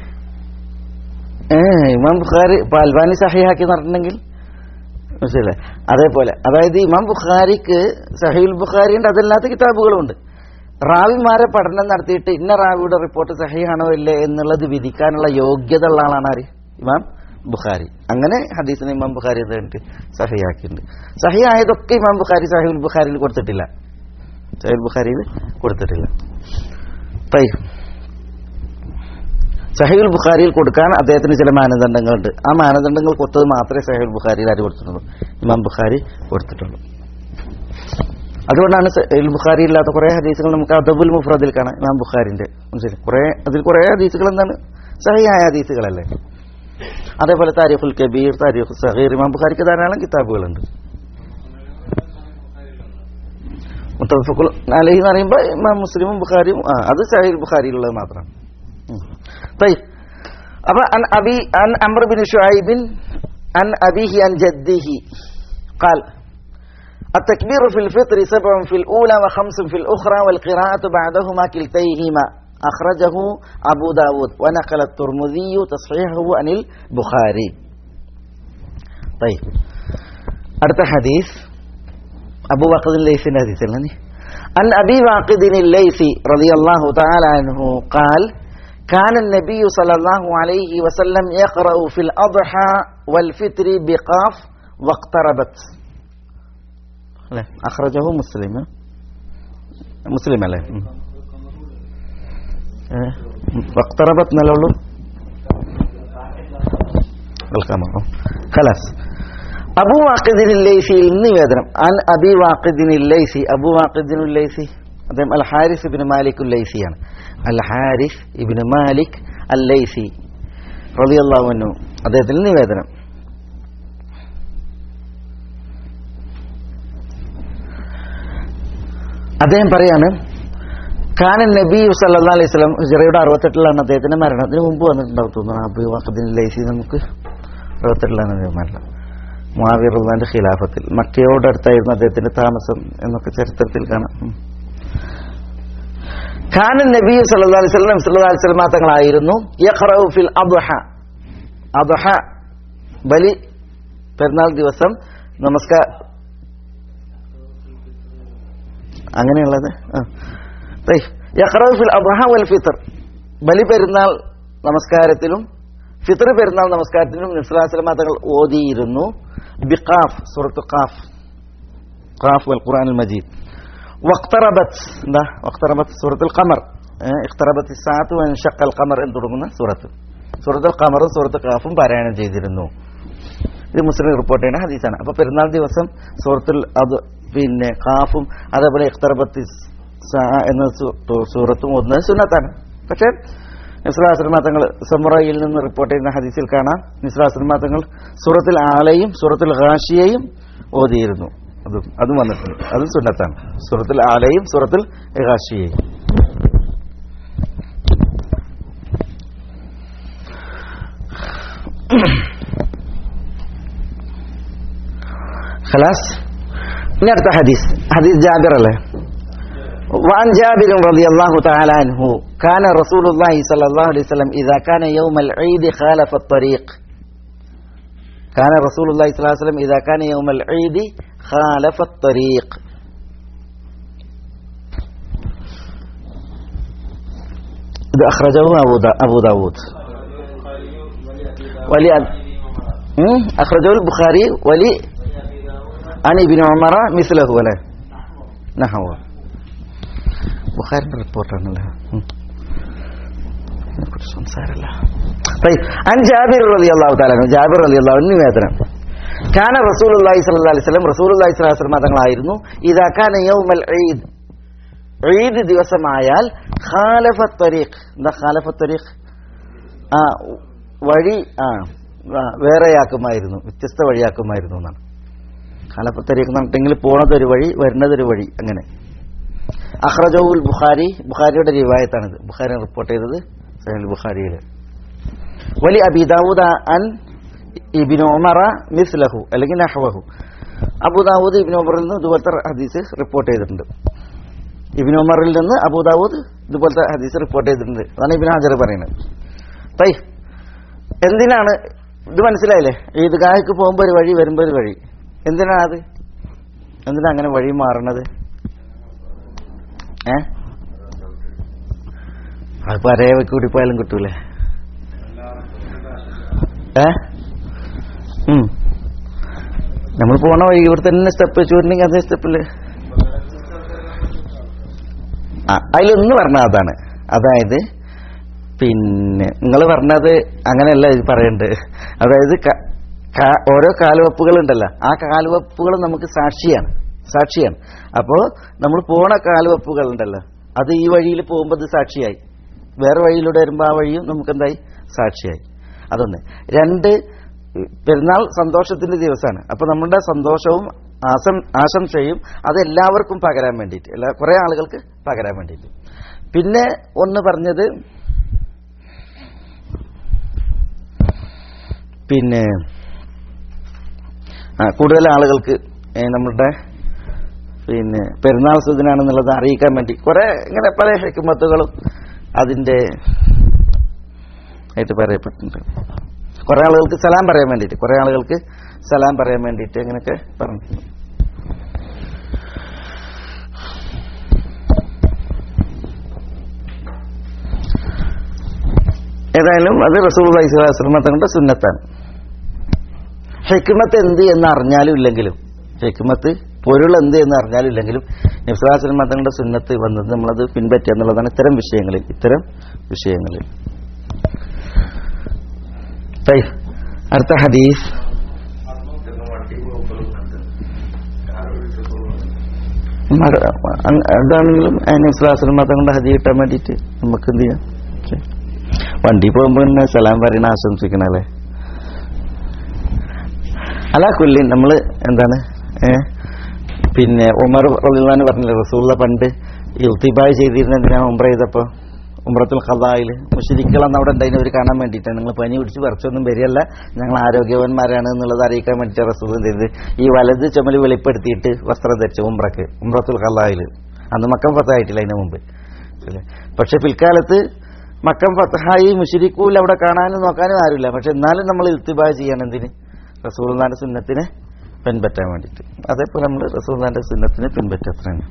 ഏ ഇമാം ബുഖാരി ഇപ്പൊ അൽബാനി സഹിയാക്കി നടന്നിട്ടുണ്ടെങ്കിൽ മനസ്സിലെ അതേപോലെ അതായത് ഇമാം ബുഖാരിക്ക് സഹീൽ ബുഖാരിന്റെ അതല്ലാത്ത കിതാബുകളുണ്ട് റാവിമാരെ പഠനം നടത്തിയിട്ട് ഇന്ന റാവിയുടെ റിപ്പോർട്ട് സഹിയാണോ ഇല്ലേ എന്നുള്ളത് വിധിക്കാനുള്ള യോഗ്യത ഉള്ള ആളാണ് ആര് ഇമാം ബുഖാരി അങ്ങനെ ഹദീസിന് ഇമാം ബുഖാരി എന്നിട്ട് സഹിയാക്കിയിട്ടുണ്ട് സഹിയായതൊക്കെ ഇമാം ബുഖാരി സഹീൽ ബുഖാരിയിൽ കൊടുത്തിട്ടില്ല സഹീൽ ബുഖാരിയിൽ കൊടുത്തിട്ടില്ല തൈ സഹീൽ ബുഖാരിയിൽ കൊടുക്കാൻ അദ്ദേഹത്തിന് ചില മാനദണ്ഡങ്ങളുണ്ട് ആ മാനദണ്ഡങ്ങൾ കൊടുത്തത് മാത്രമേ സഹീൽ ബുഖാരിയിൽ ആര് കൊടുത്തിട്ടുള്ളൂ ഇമാം ബുഖാരി കൊടുത്തിട്ടുള്ളൂ അതുകൊണ്ടാണ് സഹീൽ ബുഖാരി ഇല്ലാത്ത കുറെ ഹദീസുകൾ നമുക്ക് അദബുൽ മുഫ്രദിൽ കാണാം ഇമാം ബുഖാരിന്റെ മനസ്സിലായി കുറെ അതിൽ കുറെ ഹദീസുകൾ എന്താണ് സഹിയായ ഹദീസുകളല്ലേ അതേപോലെ താരിഖുൽ കബീർ താരിഖുൽ സഹീർ ഇമാം ബുഖാരിക്ക് ധാരാളം കിതാബുകളുണ്ട് മുത്തഫക്കുൽ അലഹി എന്ന് പറയുമ്പോൾ ഇമാം മുസ്ലിമും ബുഖാരിയും ആ അത് സഹീൽ ബുഖാരിയിലുള്ളത് മാത്രം طيب أبا عن أبي عن عمرو بن شعيب عن أبيه عن جده قال التكبير في الفطر سبع في الأولى وخمس في الأخرى والقراءة بعدهما كلتيهما أخرجه أبو داود ونقل الترمذي تصحيحه عن البخاري طيب അടുത്ത ഹദീസ് അബു വഖദിൻ ലൈസിന്റെ ഹദീസ് അല്ലേ عن أبي واقد الليثي رضي الله تعالى عنه قال كان النبي صلى الله عليه وسلم يقرأ في الأضحى والفطر بقاف واقتربت لا أخرجه مسلم مسلم له واقتربت نلولو القمر خلاص അബു വാക്കിദിൻ ലൈസി നിവേദനം അൻ അബി വാക്കിദിൻ ലൈസി അബു വാക്കിദിൻ ലൈസി അദ്ദേഹം അൽ ഹാരിസ് ഇബിന് മാലിക് ലൈസിയാണ് al Harith ibn Malik al Laythi റളിയല്ലാഹു അദ്ദേഹത്തിൽ നിവേദനം അദ്ദേഹം പറയാണ് കാനൻ നബി സല്ലാ അലൈഹി സ്വലം ഹിജറയുടെ അറുപത്തെട്ടിലാണ് അദ്ദേഹത്തിന്റെ മരണത്തിന് മുമ്പ് വന്നിട്ടുണ്ടാവും തോന്നുന്നു അബു വാഖദിൻ ലൈസി നമുക്ക് അറുപത്തെട്ടിലാണ് മരണം മുആവിറുള്ളാന്റെ ഖിലാഫത്തിൽ മക്കയോടടുത്തായിരുന്നു അദ്ദേഹത്തിന്റെ താമസം എന്നൊക്കെ ചരിത്രത്തിൽ കാണാം ഉം. കാനൻ നബി സല്ലല്ലാഹു അലൈഹി വസല്ലം സല്ലല്ലാഹു അലൈഹി വസല്ലം തങ്ങളായിരുന്നു യഖറഉ ഫിൽ അദ്ഹ അദ്ഹ ബലി പെരുന്നാൾ ദിവസം നമസ്കാര അങ്ങനെയുള്ളത് ആ. طيب. يقرأ في الأضحى والفطر ബലി പെരുന്നാൾ നമസ്കാരത്തിലും ഫിത്ർ പെരുന്നാൾ നമസ്കാരത്തിലും നിസ്ലാസ്ലമ തങ്ങൾ ഓതിയിരുന്നു ബിഖാഫ് സൂറത്ത് ഖാഫ് ഖാഫ് വൽ ഖുർആൻ മജീദ് വഖ്തറബത്ത് എന്താ വഖ്തറബത്ത് സൂറത്തുൽ ഖമർ ഇഖ്തറബത്ത് സാത്ത് വൻഷഖൽ ഖമർ എന്ന് തുടങ്ങുന്ന സൂറത്ത് സൂറത്തുൽ ഖമറും സൂറത്ത് ഖാഫും പാരായണം ചെയ്തിരുന്നു ഇത് മുസ്ലിം റിപ്പോർട്ട് ചെയ്യുന്ന ഹദീസാണ് അപ്പൊ പെരുന്നാൾ ദിവസം സൂറത്തുൽ അത് പിന്നെ ഖാഫും അതേപോലെ ഇഖ്തറബത്ത് സാ എന്ന സൂ- സൂറത്തും ഓതുന്നത് സുന്നത്താണ് പക്ഷേ നിസ്ലാസ്ലമ തങ്ങൾ സമുറയിൽ നിന്ന് റിപ്പോർട്ട് ചെയ്യുന്ന ഹദീസിൽ കാണാം നിസ്ലാസ്ലമ തങ്ങൾ സൂറത്തിൽ ആലയും സൂറത്തിൽ ഹാഷിയയും ഓതിയിരുന്നു അതും അതും വന്നിട്ടുണ്ട് അതും സുന്നത്താണ് സൂറത്തിൽ ആലയും സൂറത്തിൽ ഹാഷിയയും خلاص ഇനി അടുത്ത ഹദീസ് ഹദീസ് ജാബിർ അല്ലേ وعن جابر رضي الله تعالى عنه كان رسول الله صلى الله عليه وسلم إذا كان يوم العيد خالف الطريق كان رسول الله صلى الله عليه وسلم إذا كان يوم العيد خالف الطريق إذا أخرجه أبو, دا أبو داود ولي مم؟ أخرجه البخاري ولي عن ابن عمر مثله ولا نحوه ബുഖാരിന്റെ റിപ്പോർട്ടാണല്ലേ കുറിച്ച് സംസാരമല്ല عن جابر رضي الله تعالى عنه ജാബിർ رضي الله عنه നിവേദനം كان رسول الله صلى الله عليه وسلم رسول الله صلى الله عليه وسلم തങ്ങളായിരുന്നു إذا كان يوم العيد ഈദ് ദിവസമായാൽ ഖാലഫ തരീഖ് എന്താ ഖാലഫ തരീഖ് ആ വഴി ആ ആ, വേറെയാക്കുമായിരുന്നു വ്യത്യസ്ത വഴിയാക്കുമായിരുന്നു എന്നാണ് ഖാലഫ തരീഖ് എന്ന് പറഞ്ഞിട്ടെങ്കിൽ പോണതൊരു വഴി വരുന്നതൊരു വഴി അങ്ങനെ അഹ്റജൌൽ ബുഖാരി ബുഖാരിയുടെ റിവായത്താണിത് ബുഖാരി റിപ്പോർട്ട് ചെയ്തത് സഹീൽ ബുഖാരിയിൽ വലി അബിദാവൂദ് അൻ ഇബിൻ ഉമറ മിസ്ലഹു അല്ലെങ്കിൽ നഹ്വഹു അബുദാവൂദ് ഇബിൻ ഉമറിൽ നിന്ന് ഇതുപോലത്തെ ഹദീസ് റിപ്പോർട്ട് ചെയ്തിട്ടുണ്ട് ഇബിൻ ഉമറിൽ നിന്ന് അബുദാവൂദ് ഇതുപോലത്തെ ഹദീസ് റിപ്പോർട്ട് ചെയ്തിട്ടുണ്ട് അതാണ് ഇബിൻ ഹാജർ പറയുന്നത് തൈ എന്തിനാണ് ഇത് മനസ്സിലായില്ലേ ഈദ്ഗാഹക്ക് പോകുമ്പോൾ ഒരു വഴി വരുമ്പോൾ ഒരു വഴി എന്തിനാണ് അത് എന്തിനാ അങ്ങനെ വഴി മാറണത് ഏ അതിപ്പോ അരയെ കൂടി പോയാലും കിട്ടൂലേ ഏ ഉം നമ്മൾ പോണ വഴി ഇവിടെ തന്നെ സ്റ്റെപ്പ് വെച്ചിട്ടുണ്ടെങ്കിൽ അതേ സ്റ്റെപ്പില് ആ അതിലൊന്ന് പറഞ്ഞ അതാണ് അതായത് പിന്നെ നിങ്ങൾ പറഞ്ഞത് അങ്ങനെയല്ല ഇത് പറയണ്ടത് അതായത് ക- കാ- ഓരോ കാലുവെപ്പുകൾ ഉണ്ടല്ലോ ആ കാലുവെപ്പുകൾ നമുക്ക് സാക്ഷിയാണ് സാക്ഷിയാണ് അപ്പോൾ നമ്മൾ പോണ കാലുവെപ്പുകൾ ഉണ്ടല്ലോ അത് ഈ വഴിയിൽ പോകുമ്പോൾ അത് സാക്ഷിയായി വേറെ വഴിയിലൂടെ വരുമ്പോൾ ആ വഴിയും നമുക്ക് എന്തായി സാക്ഷിയായി അതൊന്ന് രണ്ട് പെരുന്നാൾ സന്തോഷത്തിന്റെ ദിവസമാണ് അപ്പൊ നമ്മുടെ സന്തോഷവും ആസം ആശംസയും അത് എല്ലാവർക്കും പകരാൻ വേണ്ടിയിട്ട് എല്ലാ കുറെ ആളുകൾക്ക് പകരാൻ വേണ്ടിയിട്ട് പിന്നെ ഒന്ന് പറഞ്ഞത് പിന്നെ ആ, കൂടുതൽ ആളുകൾക്ക് ഏ, നമ്മളുടെ പിന്നെ പെരുന്നാൾ സുദിനാണെന്നുള്ളത് അറിയിക്കാൻ വേണ്ടി കുറെ ഇങ്ങനെ പല ഹിക്കുമത്തുകളും അതിന്റെ ആയിട്ട് പറയപ്പെട്ടിട്ടുണ്ട് കുറെ ആളുകൾക്ക് സലാം പറയാൻ വേണ്ടിയിട്ട് കുറെ ആളുകൾക്ക് സലാം പറയാൻ വേണ്ടിയിട്ട് അങ്ങനെയൊക്കെ പറഞ്ഞിട്ടുണ്ട് ഏതായാലും അത് റസൂൽ വൈസ്ലാസ്ലമ തങ്ങളുടെ സുന്നത്താണ് ഹെക്മത്ത് എന്ത് എന്ന് അറിഞ്ഞാലും ഇല്ലെങ്കിലും ഹെക്മത്ത് പൊരുൾ എന്ത് എന്ന് അറിഞ്ഞാലും ഇല്ലെങ്കിലും നബ്സുലാസ്ലമ തങ്ങളുടെ സുന്നത്ത് വന്നത് നമ്മളത് പിൻപറ്റുക എന്നുള്ളതാണ് ഇത്തരം വിഷയങ്ങളിൽ ഇത്തരം വിഷയങ്ങളിൽ طيب. അടുത്ത ഹദീസ് മറ- അങ് അതാണെങ്കിലും നബ്സുലാസ്ലമ തങ്ങളുടെ ഹദി കിട്ടാൻ വേണ്ടിയിട്ട് നമുക്ക് എന്ത് ചെയ്യാം ഓക്കേ. വണ്ടി പോകുമ്പോ തന്നെ സലാം പറയണ ആശംസിക്കണല്ലേ അല്ല കുല്ലിൻ നമ്മള് എന്താണ് ഏ പിന്നെ ഉമർ റളിയല്ലാഹു പറഞ്ഞില്ലേ റസൂള്ള പണ്ട് ഇൽത്തിബായ് ചെയ്തിരുന്ന എന്തിനാണ് ഉംറ ചെയ്തപ്പോ ഉംറത്തുൽ ഖദായില് മുഷരിക്കൾ അന്ന് അവിടെ ഉണ്ടായിരുന്നു അവർ കാണാൻ വേണ്ടിയിട്ടാണ് നിങ്ങൾ പനി പിടിച്ച് പറിച്ചൊന്നും വരികയല്ല ഞങ്ങൾ ആരോഗ്യവാന്മാരാണ് എന്നുള്ളത് അറിയിക്കാൻ വേണ്ടിയിട്ട് റസൂൽ എന്ത് ചെയ്ത് ഈ വലത് ചുമല് വെളിപ്പെടുത്തിയിട്ട് വസ്ത്രം ധരിച്ചു ഉംറക്ക് ഉംറത്തുൽ ഖദായില് അന്ന് മക്കം ഫത്തായിട്ടില്ല അതിന് മുമ്പ് ഇല്ലേ? പക്ഷെ പിൽക്കാലത്ത് മക്കം ഫത്തഹായി മുഷരിക്കൂൽ അവിടെ കാണാനും നോക്കാനും ആരുമില്ല പക്ഷെ എന്നാലും നമ്മൾ ഇൽത്തിബാ ചെയ്യണം എന്തിന് റസൂൽദാന്റെ സുന്നത്തിനെ പിൻപറ്റാൻ വേണ്ടിയിട്ട് അതേപോലെ നമ്മൾ റസൂൽദാന്റെ സുന്നത്തിനെ പിൻപറ്റത്രയാണ്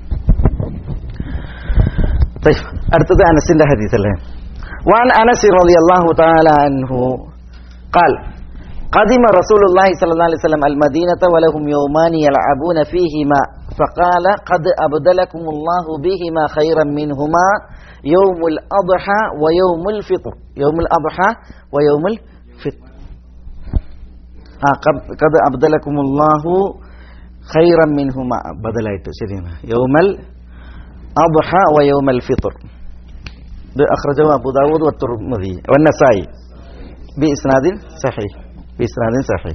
طيب അടുത്തത് അനസിന്റെ ഹദീസ് അല്ലേ وعن انس رضي الله تعالى عنه قال قدم رسول الله صلى الله عليه وسلم المدينة ولهم يومان يلعبون فيهما فقال قد أبدلكم الله بهما خيرا منهما يوم الأضحى ويوم الفطر يوم الأضحى ويوم الفطر آه قد, قد أبدلكم الله خيرا منهما بدلايت شرينا يوم الأضحى ويوم الفطر ده أخرجه أبو داود والترمذي والنسائي بإسناد صحيح بإسناد صحيح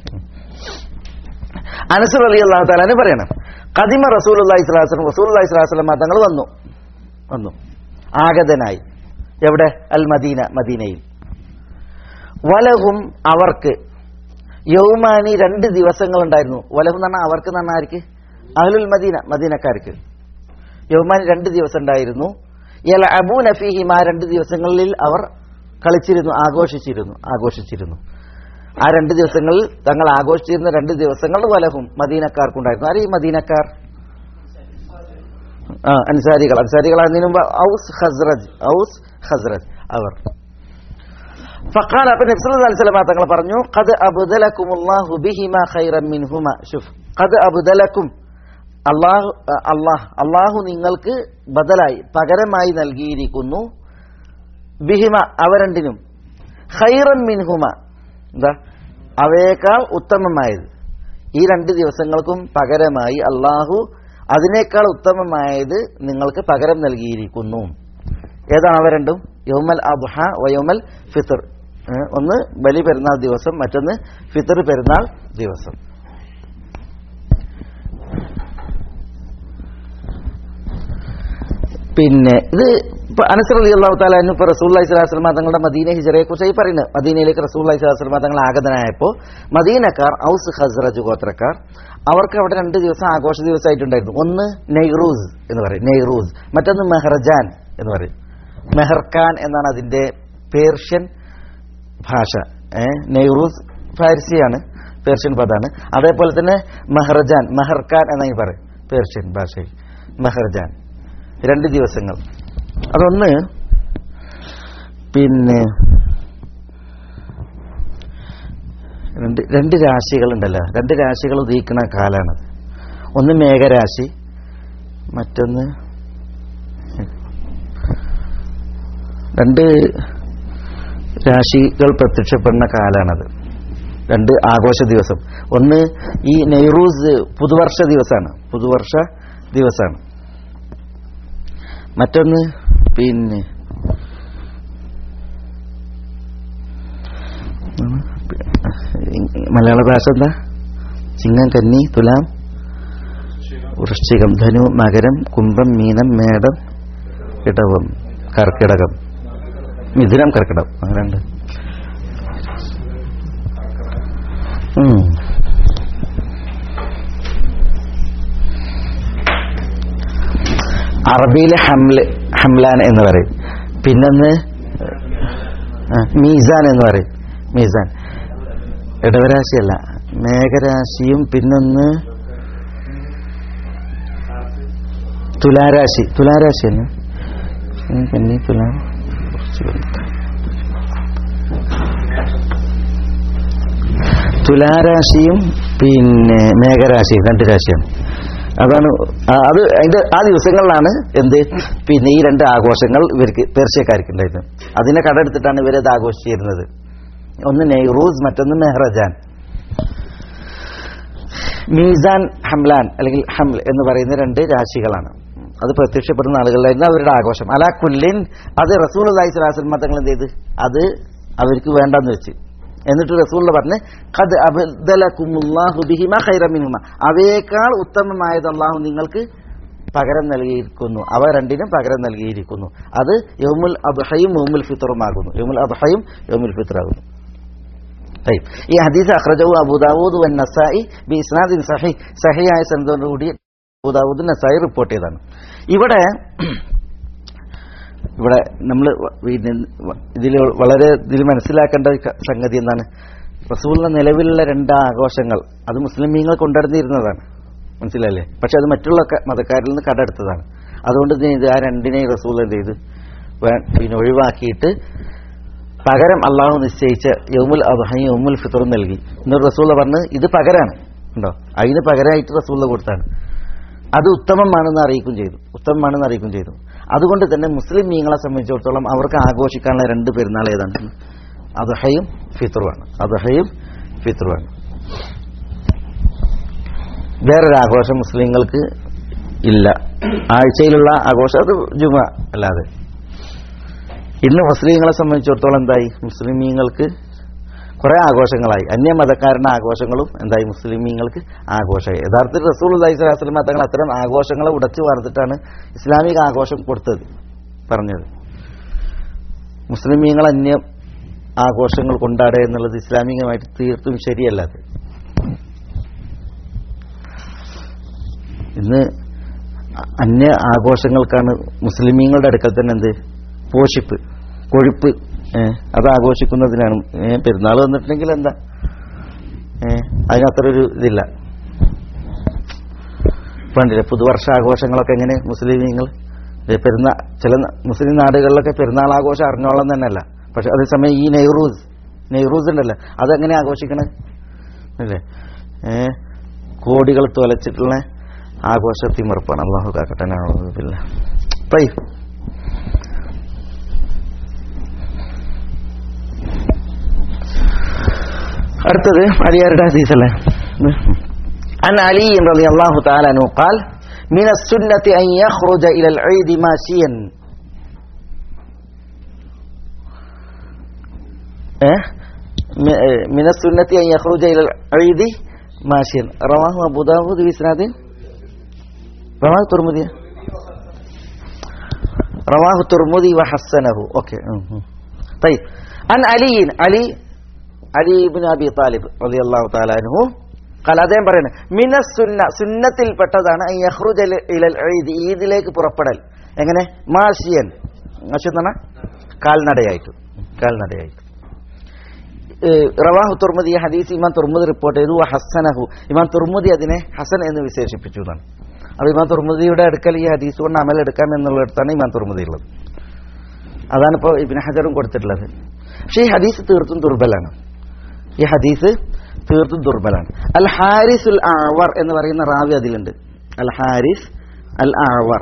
അനസർ അലി അള്ളാഹു താലാന് പറയണം കദിമ റസൂൽ അള്ളാഹി സ്വലാസ്ലം റസൂൽ അള്ളാഹി സ്വലാസ്ലം തങ്ങൾ വന്നു വന്നു ആഗതനായി എവിടെ അൽ മദീന മദീനയിൽ വലഹും അവർക്ക് യൗമാനി രണ്ട് ദിവസങ്ങൾ ഉണ്ടായിരുന്നു വലഹും എന്ന് പറഞ്ഞാൽ അവർക്ക് എന്ന് പറഞ്ഞാൽ ആർക്ക് അഹ്ലുൽ മദീന മദീനക്കാർക്ക് യൗമാനി രണ്ട് ദിവസം ഉണ്ടായിരുന്നു യല അബൂ നഫീഹിം ആ രണ്ട് ദിവസങ്ങളിൽ അവർ കളിച്ചിരുന്നു ആഘോഷിച്ചിരുന്നു ആഘോഷിച്ചിരുന്നു ആ രണ്ട് ദിവസങ്ങളിൽ തങ്ങൾ ആഘോഷിച്ചിരുന്ന രണ്ട് ദിവസങ്ങൾ വലഹും മദീനക്കാർക്കുണ്ടായിരുന്നു ആര് ഈ മദീനക്കാർ ആ അൻസാരികൾ അൻസാരികൾ അതിനു മുമ്പ് ഔസ് ഹസ്രജ് ഔസ് ഹസ്രജ് അവർ ഫഖാൽ അപ്പൊ നബി സല്ലല്ലാഹു അലൈഹി വസല്ലം തങ്ങൾ പറഞ്ഞു ഖദ് അബ്ദലകുമുല്ലാഹു ബിഹിമാ ഖൈറൻ മിൻഹുമാ ഷുഫ് ഖദ് അബ്ദലകും അല്ലാഹു അല്ലാഹ് അല്ലാഹു നിങ്ങൾക്ക് ബദലായി പകരമായി നൽകിയിരിക്കുന്നു ബിഹിമ അവ രണ്ടിനും ഖൈറൻ മിൻഹുമ എന്താ അവയേക്കാൾ ഉത്തമമായത് ഈ രണ്ട് ദിവസങ്ങൾക്കും പകരമായി അള്ളാഹു അതിനേക്കാൾ ഉത്തമമായത് നിങ്ങൾക്ക് പകരം നൽകിയിരിക്കുന്നു ഏതാണ് അവ രണ്ടും യൗമൽ അബ്ഹ വയോമൽ ഫിത്തർ ഏ, ഒന്ന് ബലി പെരുന്നാൾ ദിവസം മറ്റൊന്ന് ഫിത്തർ പെരുന്നാൾ ദിവസം പിന്നെ ഇത് ഇപ്പൊ അനസർ അലി അള്ളാഹു താലാന്ന് ഇപ്പൊ റസൂല്ലി സ്വലാസ്ലമ തങ്ങളുടെ മദീന ഹിജറയെ കുറിച്ചായി പറയുന്നത് മദീനയിലേക്ക് റസൂല്ലി സ്വലാസ്ലമ തങ്ങൾ ആഗതനായപ്പോൾ മദീനക്കാർ ഔസ് ഹസ്രജ് ഗോത്രക്കാർ അവർക്ക് അവിടെ രണ്ട് ദിവസം ആഘോഷ ദിവസമായിട്ടുണ്ടായിരുന്നു ഒന്ന് നെയ്റൂസ് എന്ന് പറയും നെയ്റൂസ് മറ്റൊന്ന് മെഹർജാൻ എന്ന് പറയും മെഹർഖാൻ എന്നാണ് അതിന്റെ പേർഷ്യൻ ഭാഷ ഏ നെയ്റൂസ് ഫാരിസിയാണ് പേർഷ്യൻ പദമാണ് അതേപോലെ തന്നെ മെഹർജാൻ മെഹർഖാൻ എന്നായി പറയും പേർഷ്യൻ ഭാഷയിൽ മെഹർജാൻ രണ്ട് ദിവസങ്ങൾ അതൊന്ന് പിന്നെ രണ്ട് രണ്ട് രാശികളുണ്ടല്ലോ രണ്ട് രാശികൾ ഉദിക്കുന്ന കാലാണത് ഒന്ന് മേഘരാശി മറ്റൊന്ന് രണ്ട് രാശികൾ പ്രത്യക്ഷപ്പെടുന്ന കാലാണത് രണ്ട് ആഘോഷ ദിവസം ഒന്ന് ഈ നെയ്റൂസ് പുതുവർഷ ദിവസമാണ് പുതുവർഷ ദിവസമാണ് മറ്റൊന്ന് പിന്നെ മലയാള ഭാഷ എന്താ ചിങ്ങം കന്നി തുലാം വൃശ്ചികം ധനു മകരം കുംഭം മീനം മേടം ഇടവം കർക്കിടകം മിഥുനം കർക്കിടകം അങ്ങനെയുണ്ട് ഉം. അറബിയിലെ ഹംല് ഹംലാൻ എന്ന് പറയും പിന്നൊന്ന് ആ, മീസാൻ എന്ന് പറയും മീസാൻ ഇടവരാശിയല്ല മേഘരാശിയും പിന്നൊന്ന് തുലാരാശി തുലാരാശി അല്ലേ ഉം, കന്നി തുലാം വൃശ്ചികം. തുലാരാശിയും പിന്നെ മേഘരാശിയും രണ്ട് രാശിയാണ് അതാണ് ആ, അത് അതിന്റെ ആ ദിവസങ്ങളിലാണ് എന്ത് പിന്നെ ഈ രണ്ട് ആഘോഷങ്ങൾ ഇവർക്ക് പേർഷ്യക്കാർക്ക് ഉണ്ടായിരുന്നത് അതിനെ കടമെടുത്തിട്ടാണ് ഇവരത് ആഘോഷിച്ചിരുന്നത് ഒന്ന് നെയ്റൂസ് മറ്റൊന്ന് മെഹ്റജാൻ മീസാൻ ഹംലാൻ അല്ലെങ്കിൽ ഹംൽ എന്ന് പറയുന്ന രണ്ട് രാശികളാണ് അത് പ്രത്യക്ഷപ്പെടുന്ന ആളുകളായിരുന്നു അവരുടെ ആഘോഷം അലാ കുല്ലിൻ അത് റസൂൽ അള്ളാഹി സ്വലാസ്ലം തങ്ങൾ എന്ത് ചെയ്ത് അത് അവർക്ക് വേണ്ടെന്ന് വെച്ച് എന്നിട്ട് റസൂൽ പറഞ്ഞ് ഖദ് അബ്ദലകുമുല്ലാഹു ബിഹിമ ഖൈറൻ മിൻഹുമ അവയേക്കാൾ ഉത്തമമായത് അള്ളാഹു നിങ്ങൾക്ക് പകരം നൽകിയിരിക്കുന്നു അവ രണ്ടിനും പകരം നൽകിയിരിക്കുന്നു അത് യൗമുൽ അദ്ഹയും യൗമുൽ ഫിത്തറുമാകുന്നു യൗമുൽ അദ്ഹയും യൗമുൽ ഫിത്തറാകുന്നു طيب ഈ ഹദീസ് അഖ്റജഹു അബൂ ദാവൂദ് വൻ നസായി ബി ഇസ്നാദിൻ സഹീഹ് സഹിയായ സനദോടുകൂടി അബൂ ദാവൂദ് നസായി റിപ്പോർട്ട് ചെയ്തതാണ് ഇവിടെ ഇവിടെ നമ്മൾ ഇതിൽ വളരെ ഇതിൽ മനസ്സിലാക്കേണ്ട ഒരു ക- സംഗതി എന്താണ് റസൂലിന്റെ നിലവിലുള്ള രണ്ട് ആഘോഷങ്ങൾ അത് മുസ്ലിമീങ്ങൾ കൊണ്ടുവരുന്നിരുന്നതാണ് മനസ്സിലല്ലേ പക്ഷെ അത് മറ്റുള്ള ക- മതക്കാരിൽ നിന്ന് കടമെടുത്തതാണ് അതുകൊണ്ട് ഇത് ഇത് ആ രണ്ടിനെയും റസൂൽ എന്ത് ചെയ്ത് വേ- പിന്നെ ഒഴിവാക്കിയിട്ട് പകരം അള്ളാഹു നിശ്ചയിച്ച യൗമുൽ അദ്ഹയും യൗമുൽ ഫിത്തറും നൽകി എന്നിട്ട് റസൂല പറഞ്ഞ് ഇത് പകരാണ് ഉണ്ടോ അതിന് പകരമായിട്ട് റസൂല കൊടുത്താണ് അത് ഉത്തമമാണെന്ന് അറിയിക്കും ചെയ്തു ഉത്തമമാണെന്ന് അറിയിക്കും ചെയ്തു അതുകൊണ്ട് തന്നെ മുസ്ലിം മീങ്ങളെ സംബന്ധിച്ചിടത്തോളം അവർക്ക് ആഘോഷിക്കാനുള്ള രണ്ട് പെരുന്നാൾ ഏതാണ് അദ്ഹയും ഫിത്തറുമാണ് അദ്ഹയും ഫിത്തറുമാണ് വേറൊരു ആഘോഷം മുസ്ലിങ്ങൾക്ക് ഇല്ല ആഴ്ചയിലുള്ള ആഘോഷം അത് ജുമ അല്ലാതെ ഇന്ന് മുസ്ലിങ്ങളെ സംബന്ധിച്ചിടത്തോളം എന്തായി മുസ്ലിമീങ്ങൾക്ക് കുറെ ആഘോഷങ്ങളായി അന്യമതക്കാരുടെ ആഘോഷങ്ങളും എന്തായി മുസ്ലിമീങ്ങൾക്ക് ആഘോഷമായി യഥാർത്ഥത്തിൽ റസൂൽ അലൈഹി സ്വലാസ്ലം തങ്ങൾ അത്തരം ആഘോഷങ്ങളെ ഉടച്ചു വാർത്തിട്ടാണ് ഇസ്ലാമിക ആഘോഷം കൊടുത്തത് പറഞ്ഞത് മുസ്ലിമീങ്ങൾ അന്യ ആഘോഷങ്ങൾ കൊണ്ടാടുക എന്നുള്ളത് ഇസ്ലാമികമായിട്ട് തീർത്തും ശരിയല്ല അത് ഇന്ന് അന്യ ആഘോഷങ്ങൾക്കാണ് മുസ്ലിമീങ്ങളുടെ അടുക്കൽ തന്നെ എന്ത് പോഷിപ്പ് കൊഴുപ്പ് ഏ, അത് ആഘോഷിക്കുന്നതിനാണ് ഏ, പെരുന്നാൾ വന്നിട്ടുണ്ടെങ്കിൽ എന്താ ഏ, അതിനത്ര ഒരു ഇതില്ല പണ്ടില്ലേ പുതുവർഷ ആഘോഷങ്ങളൊക്കെ എങ്ങനെ മുസ്ലിമീങ്ങൾ ഏ, പെരുന്നാ ചില ന- മുസ്ലിം നാടുകളിലൊക്കെ പെരുന്നാൾ ആഘോഷം അറിഞ്ഞോളം തന്നെയല്ല പക്ഷെ അതേസമയം ഈ നെയ്റൂസ് നെയ്റൂസ് ഉണ്ടല്ലോ അതെങ്ങനെ ആഘോഷിക്കണേ അല്ലേ ഏ കോടികൾ തുലച്ചിട്ടുള്ള ആഘോഷത്തിമറുപ്പാണ് അള്ളാഹു കാക്കട്ടെ നഅൂദുബില്ല. طيب അടുത്തത് അലിയാരുടെ ഹദീസല്ലേ عن علي رضي الله تعالى عنه قال من السنة أن يخرج إلى العيد ماشيا إيه؟ م- آه، من السنة أن يخرج إلى العيد ماشيا رواه أبو داود بإسناد رواه الترمذي رواه الترمذي وحسنه أوكي أمم. طيب عن علي علي علي بن أبي طالب رضي الله تعالى عنه قال അദ്ദേഹം പറയുന്നത് മിന സുന്ന സുന്നത്തിൽപ്പെട്ടതാണ് അൻ യഖ്റുജ ഇല- ഇലൽ ഈദ് ഈദിലേക്ക് പുറപ്പെടൽ എങ്ങനെ മാഷിയൻ മാഷി എന്ന് പറഞ്ഞാൽ കാൽനടയായിട്ട് കാൽനടയായിട്ട് ഏഹ് റവാഹു തുർമുദി ഈ ഹദീസ് ഇമാം തുർമുദി റിപ്പോർട്ട് ചെയ്തു വ ഹസനഹു ഇമാം തുർമുദി അതിനെ ഹസൻ എന്ന് വിശേഷിപ്പിച്ചു എന്നാണ് അപ്പോൾ ഇമാം തുർമുദിയുടെ അടുക്കൽ ഈ ഹദീസ് കൊണ്ട് അമൽ എടുക്കാം എന്നുള്ളിടത്താണ് ഇമാം തുർമുദി ഉള്ളത് അതാണ് ഇപ്പോൾ ഇബിൻ ഹജറും കൊടുത്തിട്ടുള്ളത് പക്ഷേ ഈ ഹദീസ് തീർത്തും ദുർബലാണ് ഈ ഹദീസ് തീർത്തും ദുർബലാണ് അൽ ഹാരിസ് ഉൽ ആവർ എന്ന് പറയുന്ന റാവി അതിലുണ്ട് അൽ ഹാരിസ് അൽ ആവർ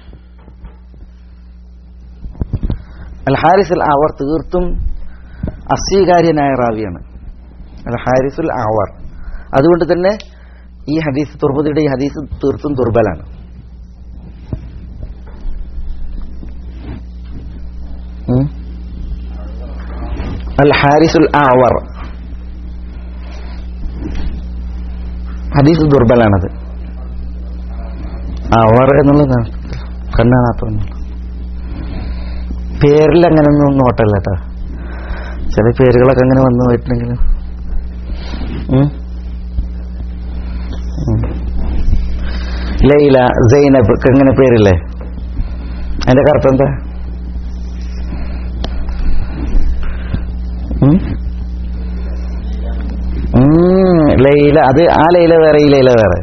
അൽ ഹാരിസ് അൽ ആവർ തീർത്തും അസ്വീകാര്യനായ റാവിയാണ് അൽ ഹാരിസുൽ ആവർ അതുകൊണ്ട് തന്നെ ഈ ഹദീസ് തുർബുദിയുടെ ഈ ഹദീസ് തീർത്തും ദുർബലാണ് ഉം. അൽ ഹാരിസുൽ ആവർ ഹദീസ് ദുർബലാണത് അവർ എന്നുള്ളതാണ് കണ്ണാണാത്ത പേരിൽ അങ്ങനെ ഒന്നും നോട്ടല്ല കേട്ടോ ചില പേരുകളൊക്കെ അങ്ങനെ വന്നു പോയിട്ടുണ്ടെങ്കിലും ഉം. ഉം. ലൈല സൈനബ് ഒക്കെ ഇങ്ങനെ പേരില്ലേ അതിന്റെ കറുത്ത എന്താ ഉം? ഉം, ലൈല അത് ആ ലൈല വേറെ ഈ ലൈല വേറെ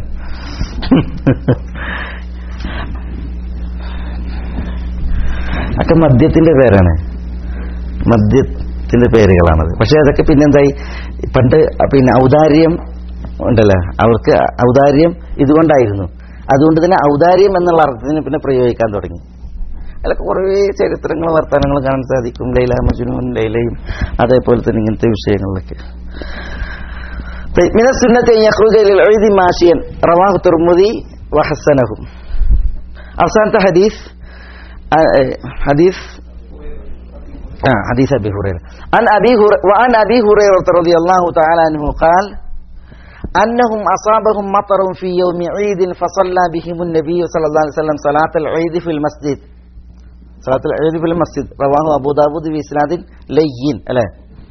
ഒക്കെ മദ്യത്തിന്റെ പേരാണ് മദ്യ ത്തിന്റെ പേരുകളാണത് പക്ഷെ അതൊക്കെ പിന്നെന്തായി പണ്ട് പിന്നെ ഔദാര്യം ഉണ്ടല്ലോ അവർക്ക് ഔദാര്യം ഇതുകൊണ്ടായിരുന്നു അതുകൊണ്ട് തന്നെ ഔദാര്യം എന്നുള്ള അർത്ഥത്തിന് പിന്നെ പ്രയോഗിക്കാൻ തുടങ്ങി അതിലൊക്കെ കുറേ ചരിത്രങ്ങളും വർത്തമാനങ്ങളും കാണാൻ സാധിക്കും ലൈല മജുനും ലൈലയും അതേപോലെ തന്നെ ഇങ്ങനത്തെ വിഷയങ്ങളിലൊക്കെ طيب من السنة أن يخرج للعيد ماشيا رواه الترمذي وحسنه أرسلت حديث آه، حديث آه حديث أبي هريرة عن أبي هر... وعن أبي هريرة رضي الله تعالى عنه قال أنهم أصابهم مطر في يوم عيد فصلى بهم النبي صلى الله عليه وسلم صلاة العيد في المسجد صلاة العيد في المسجد رواه أبو داود بإسناد لين ألا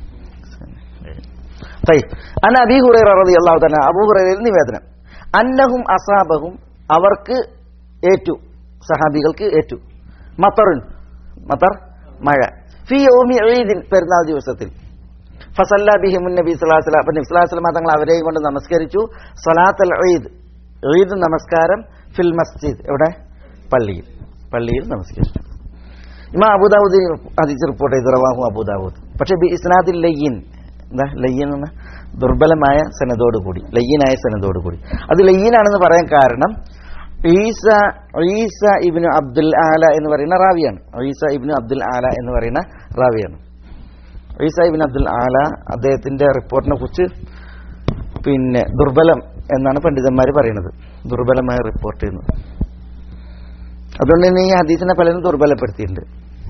طيب أنا أبي هريرة رضي الله تعالى عنه أبو هريرة നിവേദനം അന്നഹും അസാബഹും അവർക്ക് ഏറ്റു സഹാബികൾക്ക് ഏറ്റു മത്തറുൻ മത്തർ മഴ ഫി യൗമി ഈദിൻ പെരുന്നാൾ ദിവസത്തിൽ ഫസല്ല ബിഹിമുൻ നബി സ്വല്ലല്ലാഹു അലൈഹി വസല്ലം നബി സ്വല്ലല്ലാഹു അലൈഹി വസല്ലം തങ്ങൾ അവരെയും കൊണ്ട് നമസ്കരിച്ചു സലാത്തൽ ഈദ് ഈദ് നമസ്കാരം ഫിൽ മസ്ജിദ് എവിടെ പള്ളിയിൽ പള്ളിയിൽ നമസ്കരിച്ചു ഇമാ അബൂദാവൂദ് ഹദീസ് റിപ്പോർട്ട് ചെയ്ത് റവാഹു അബൂദാവൂദ് പക്ഷെ ബി ഇസ്നാദിൽ ലയ്യിൻ എന്താ ലയ്യൻ എന്ന ദുർബലമായ സനതോട് കൂടി ലയ്യനായ സനതോട് കൂടി അത് ലയ്യനാണെന്ന് പറയാൻ കാരണം ഈസ ഈസ ഇബ്നു അബ്ദുൽ ആല എന്ന് പറയുന്ന റാവിയാണ് ഈസ ഇബ്നു അബ്ദുൽ ആല എന്ന് പറയുന്ന റാവിയാണ് ഈസ ഇബ്നു അബ്ദുൽ ആല അദ്ദേഹത്തിന്റെ റിപ്പോർട്ടിനെ കുറിച്ച് പിന്നെ ദുർബലം എന്നാണ് പണ്ഡിതന്മാർ പറയുന്നത് ദുർബലമായ റിപ്പോർട്ട് എന്ന് അതുകൊണ്ട് തന്നെ ഈ ഹദീസിനെ പലരും ദുർബലപ്പെടുത്തിയിട്ടുണ്ട്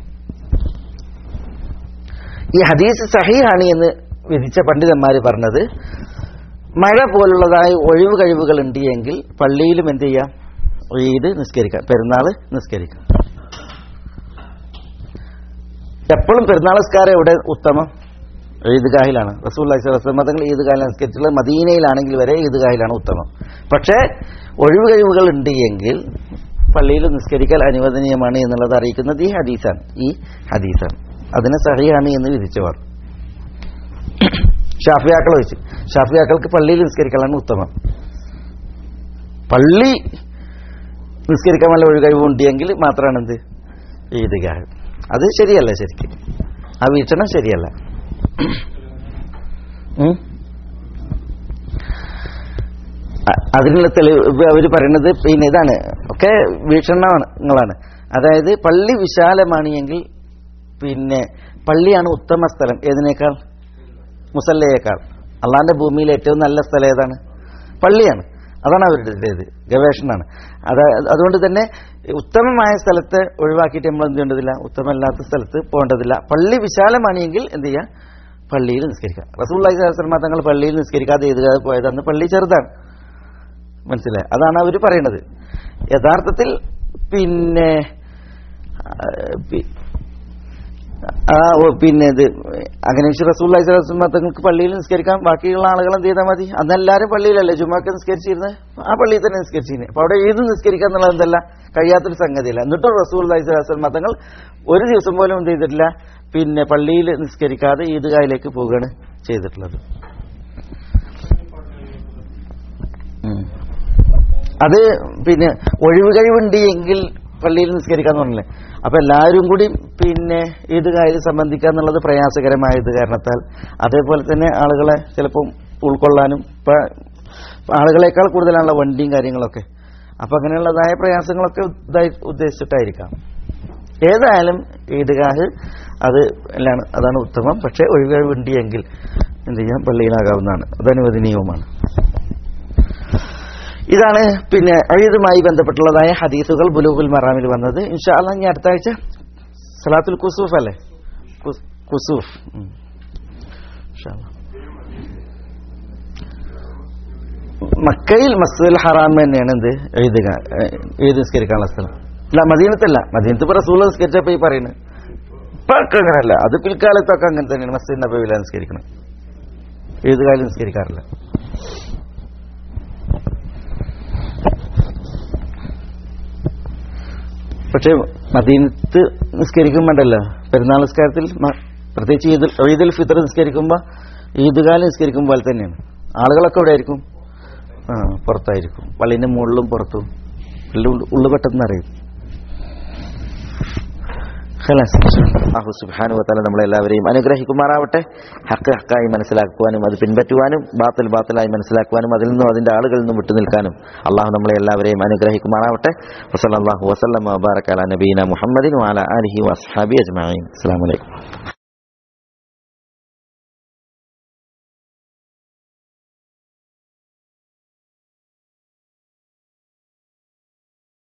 ഈ ഹദീസ് സഹീഹാണ് എന്ന് വിധിച്ച പണ്ഡിതന്മാർ പറഞ്ഞത് മഴ പോലുള്ളതായ ഒഴിവ് കഴിവുകൾ ഉണ്ട് എങ്കിൽ പള്ളിയിലും എന്ത് ചെയ്യാം ഈദ് നിസ്കരിക്കാം പെരുന്നാൾ നിസ്കരിക്കാം എപ്പോഴും പെരുന്നാൾ നിസ്കാരം എവിടെ ഉത്തമം ഈദ്ഗാഹിലാണ് റസൂൽ മതങ്ങൾ ഈദ്ഗാഹിൽ നിസ്കരിച്ചുള്ളത് മദീനയിലാണെങ്കിൽ വരെ ഈദ്ഗാഹിലാണ് ഉത്തമം പക്ഷേ ഒഴിവ് കഴിവുകൾ ഉണ്ട് എങ്കിൽ പള്ളിയിൽ നിസ്കരിക്കൽ അനുവദനീയമാണ് എന്നുള്ളത് അറിയിക്കുന്നത് ഈ ഹദീസാണ് ഈ ഹദീസാണ് അതിനെ സഹിയാണ് എന്ന് വിധിച്ചവർ ഷാഫിയാക്കൾ വെച്ച് ഷാഫിയാക്കൾക്ക് പള്ളിയിൽ നിസ്കരിക്കലാണ് ഉത്തമം പള്ളി നിസ്കരിക്കാൻ വല്ല ഒഴികഴിവുണ്ടെങ്കിൽ മാത്രമാണ് എന്ത് ഈദ്ഗാഹ് അത് ശരിയല്ല ശരിക്കും ആ വീക്ഷണം ശരിയല്ല ഉം? അ- അതിനുള്ള തെളിവ് അവർ പറയുന്നത് പിന്നെ ഇതാണ് ഒക്കെ വീക്ഷണങ്ങളാണ് അതായത് പള്ളി വിശാലമാണ് എങ്കിൽ പിന്നെ പള്ളിയാണ് ഉത്തമ സ്ഥലം ഏതിനേക്കാൾ മുസല്ലയേക്കാൾ അള്ളാന്റെ ഭൂമിയിൽ ഏറ്റവും നല്ല സ്ഥലം ഏതാണ് പള്ളിയാണ് അതാണ് അവരുടേത് ഗവേഷണമാണ് അത് അതുകൊണ്ട് തന്നെ ഉത്തമമായ സ്ഥലത്ത് ഒഴിവാക്കിയിട്ട് നമ്മൾ എന്ത് ചെയ്യേണ്ടതില്ല ഉത്തമമല്ലാത്ത സ്ഥലത്ത് പോകേണ്ടതില്ല പള്ളി വിശാലമാണെങ്കിൽ എന്ത് ചെയ്യുക പള്ളിയിൽ നിസ്കരിക്കുക റസൂള്ളി സ്വലമ തങ്ങൾ പള്ളിയിൽ നിസ്കരിക്കാതെ എഴുതുകാതെ പോയതാണ് പള്ളി ചെറുതാണ് മനസ്സിലായി അതാണ് അവർ പറയുന്നത് യഥാർത്ഥത്തിൽ പിന്നെ ആ, പി- ആ ഓ, പിന്നെ ഇത് അങ്ങനെ വെച്ച് റസൂൽ തങ്ങൾക്ക് പള്ളിയിൽ നിസ്കരിക്കാൻ ബാക്കിയുള്ള ആളുകൾ എന്ത് ചെയ്താൽ മതി അന്ന് എല്ലാവരും പള്ളിയിലല്ലേ ജുമാക്ക് നിസ്കരിച്ചിരുന്നത് ആ പള്ളിയിൽ തന്നെ നിസ്കരിച്ചിരുന്നത് അപ്പൊ അവിടെ ഏത് നിസ്കരിക്കുക എന്നുള്ളത് എന്തല്ല കഴിയാത്തൊരു സംഗതിയില്ല എന്നിട്ടും റസൂൽ അലൈഹിസ്ലാം തങ്ങൾ ഒരു ദിവസം പോലും എന്ത് ചെയ്തിട്ടില്ല പിന്നെ പള്ളിയിൽ നിസ്കരിക്കാതെ ഈദ്ഗാഹിലേക്ക് പോവുകയാണ് ചെയ്തിട്ടുള്ളത് ഉം. അത് പിന്നെ ഒഴിവ് കഴിവുണ്ട് എങ്കിൽ പള്ളിയിൽ നിസ്കരിക്കാന്ന് പറഞ്ഞില്ലേ അപ്പൊ എല്ലാവരും കൂടി പിന്നെ ഈദ്ഗാഹിൽ സംബന്ധിക്കുക എന്നുള്ളത് പ്രയാസകരമായത് കാരണത്താൽ അതേപോലെ തന്നെ ആളുകളെ ചിലപ്പം ഉൾക്കൊള്ളാനും ഇപ്പൊ ആളുകളെക്കാൾ കൂടുതലാണല്ലോ വണ്ടിയും കാര്യങ്ങളൊക്കെ അപ്പൊ അങ്ങനെയുള്ളതായ പ്രയാസങ്ങളൊക്കെ ഇതായി ഉദ്ദേശിച്ചിട്ടായിരിക്കാം ഏതായാലും ഈദ്ഗാഹ് അത് എല്ലാം അതാണ് ഉത്തമം പക്ഷെ ഒഴിവുണ്ട് എങ്കിൽ എന്ത് ചെയ്യാം പള്ളിയിലാകാവുന്നതാണ് അത് അനുവദനീയവുമാണ് ഇതാണ് പിന്നെ അഴീതുമായി ബന്ധപ്പെട്ടുള്ളതായ ഹദീസുകൾ ബുലൂഗുൽ മറാമിൽ വന്നത് ഇൻഷാ അള്ളാഹ് ഇനി അടുത്ത ആഴ്ച സലാത്തുൽ കുസൂഫ് അല്ലേ കുസ്- കുസൂഫ് ഉം. ഇൻഷാ അള്ളാഹ്. മക്കയിൽ മസ്ജിദുൽ ഹറാം തന്നെയാണ് എന്ത് എഴുതുക എഴുതി നിസ്കരിക്കാനുള്ള സ്ഥലം അല്ല മദീനത്തല്ല മദീനത്ത് ഇപ്പൊ റസൂൽ നിസ്കരിച്ചപ്പോ ഈ പറയുന്നത് ഇപ്പൊ ഒക്കെ അങ്ങനെയല്ല അത് പിൽക്കാലത്തൊക്കെ അങ്ങനെ തന്നെയാണ് മസ്ജിദ് നബവില നിസ്കരിക്കണം എഴുതുകാലം നിസ്കരിക്കാറില്ല പക്ഷെ മദീനത്ത് നിസ്കരിക്കുമ്പോണ്ടല്ലോ പെരുന്നാൾ നിസ്കാരത്തിൽ മ- പ്രത്യേകിച്ച് ഈദുൽ ഈദുൽ ഫിത്തർ നിസ്കരിക്കുമ്പോൾ ഈദുകാലം നിസ്കരിക്കും പോലെ തന്നെയാണ് ആളുകളൊക്കെ എവിടെ ആയിരിക്കും ആ പുറത്തായിരിക്കും പള്ളിന്റെ മുകളിലും പുറത്തും പള്ളി ഉള്ളു- ഉള്ളു പെട്ടെന്ന് അറിയും ഖലാസ്. അല്ലാഹു സുബ്ഹാനഹു വ തആല നമ്മളെല്ലാവരെയും അനുഗ്രഹിക്കുമാറാവട്ടെ ഹക്ക് ഹക്കായി മനസ്സിലാക്കുവാനും അത് പിൻപറ്റുവാനും ബാത്തിൽ ബാത്തിലായി മനസ്സിലാക്കുവാനും അതിൽ നിന്നും അതിന്റെ ആളുകളിൽ നിന്നും വിട്ടുനിൽക്കാനും അള്ളാഹു നമ്മളെ എല്ലാവരെയും അനുഗ്രഹിക്കുമാറാവട്ടെ വസല്ലല്ലാഹു വസല്ലമ വബാറക അലാ നബീന മുഹമ്മദിൻ വഅലാ ആലിഹി വഅസ്ഹാബി അജ്മഈൻ അസ്സലാമു അലൈക്കും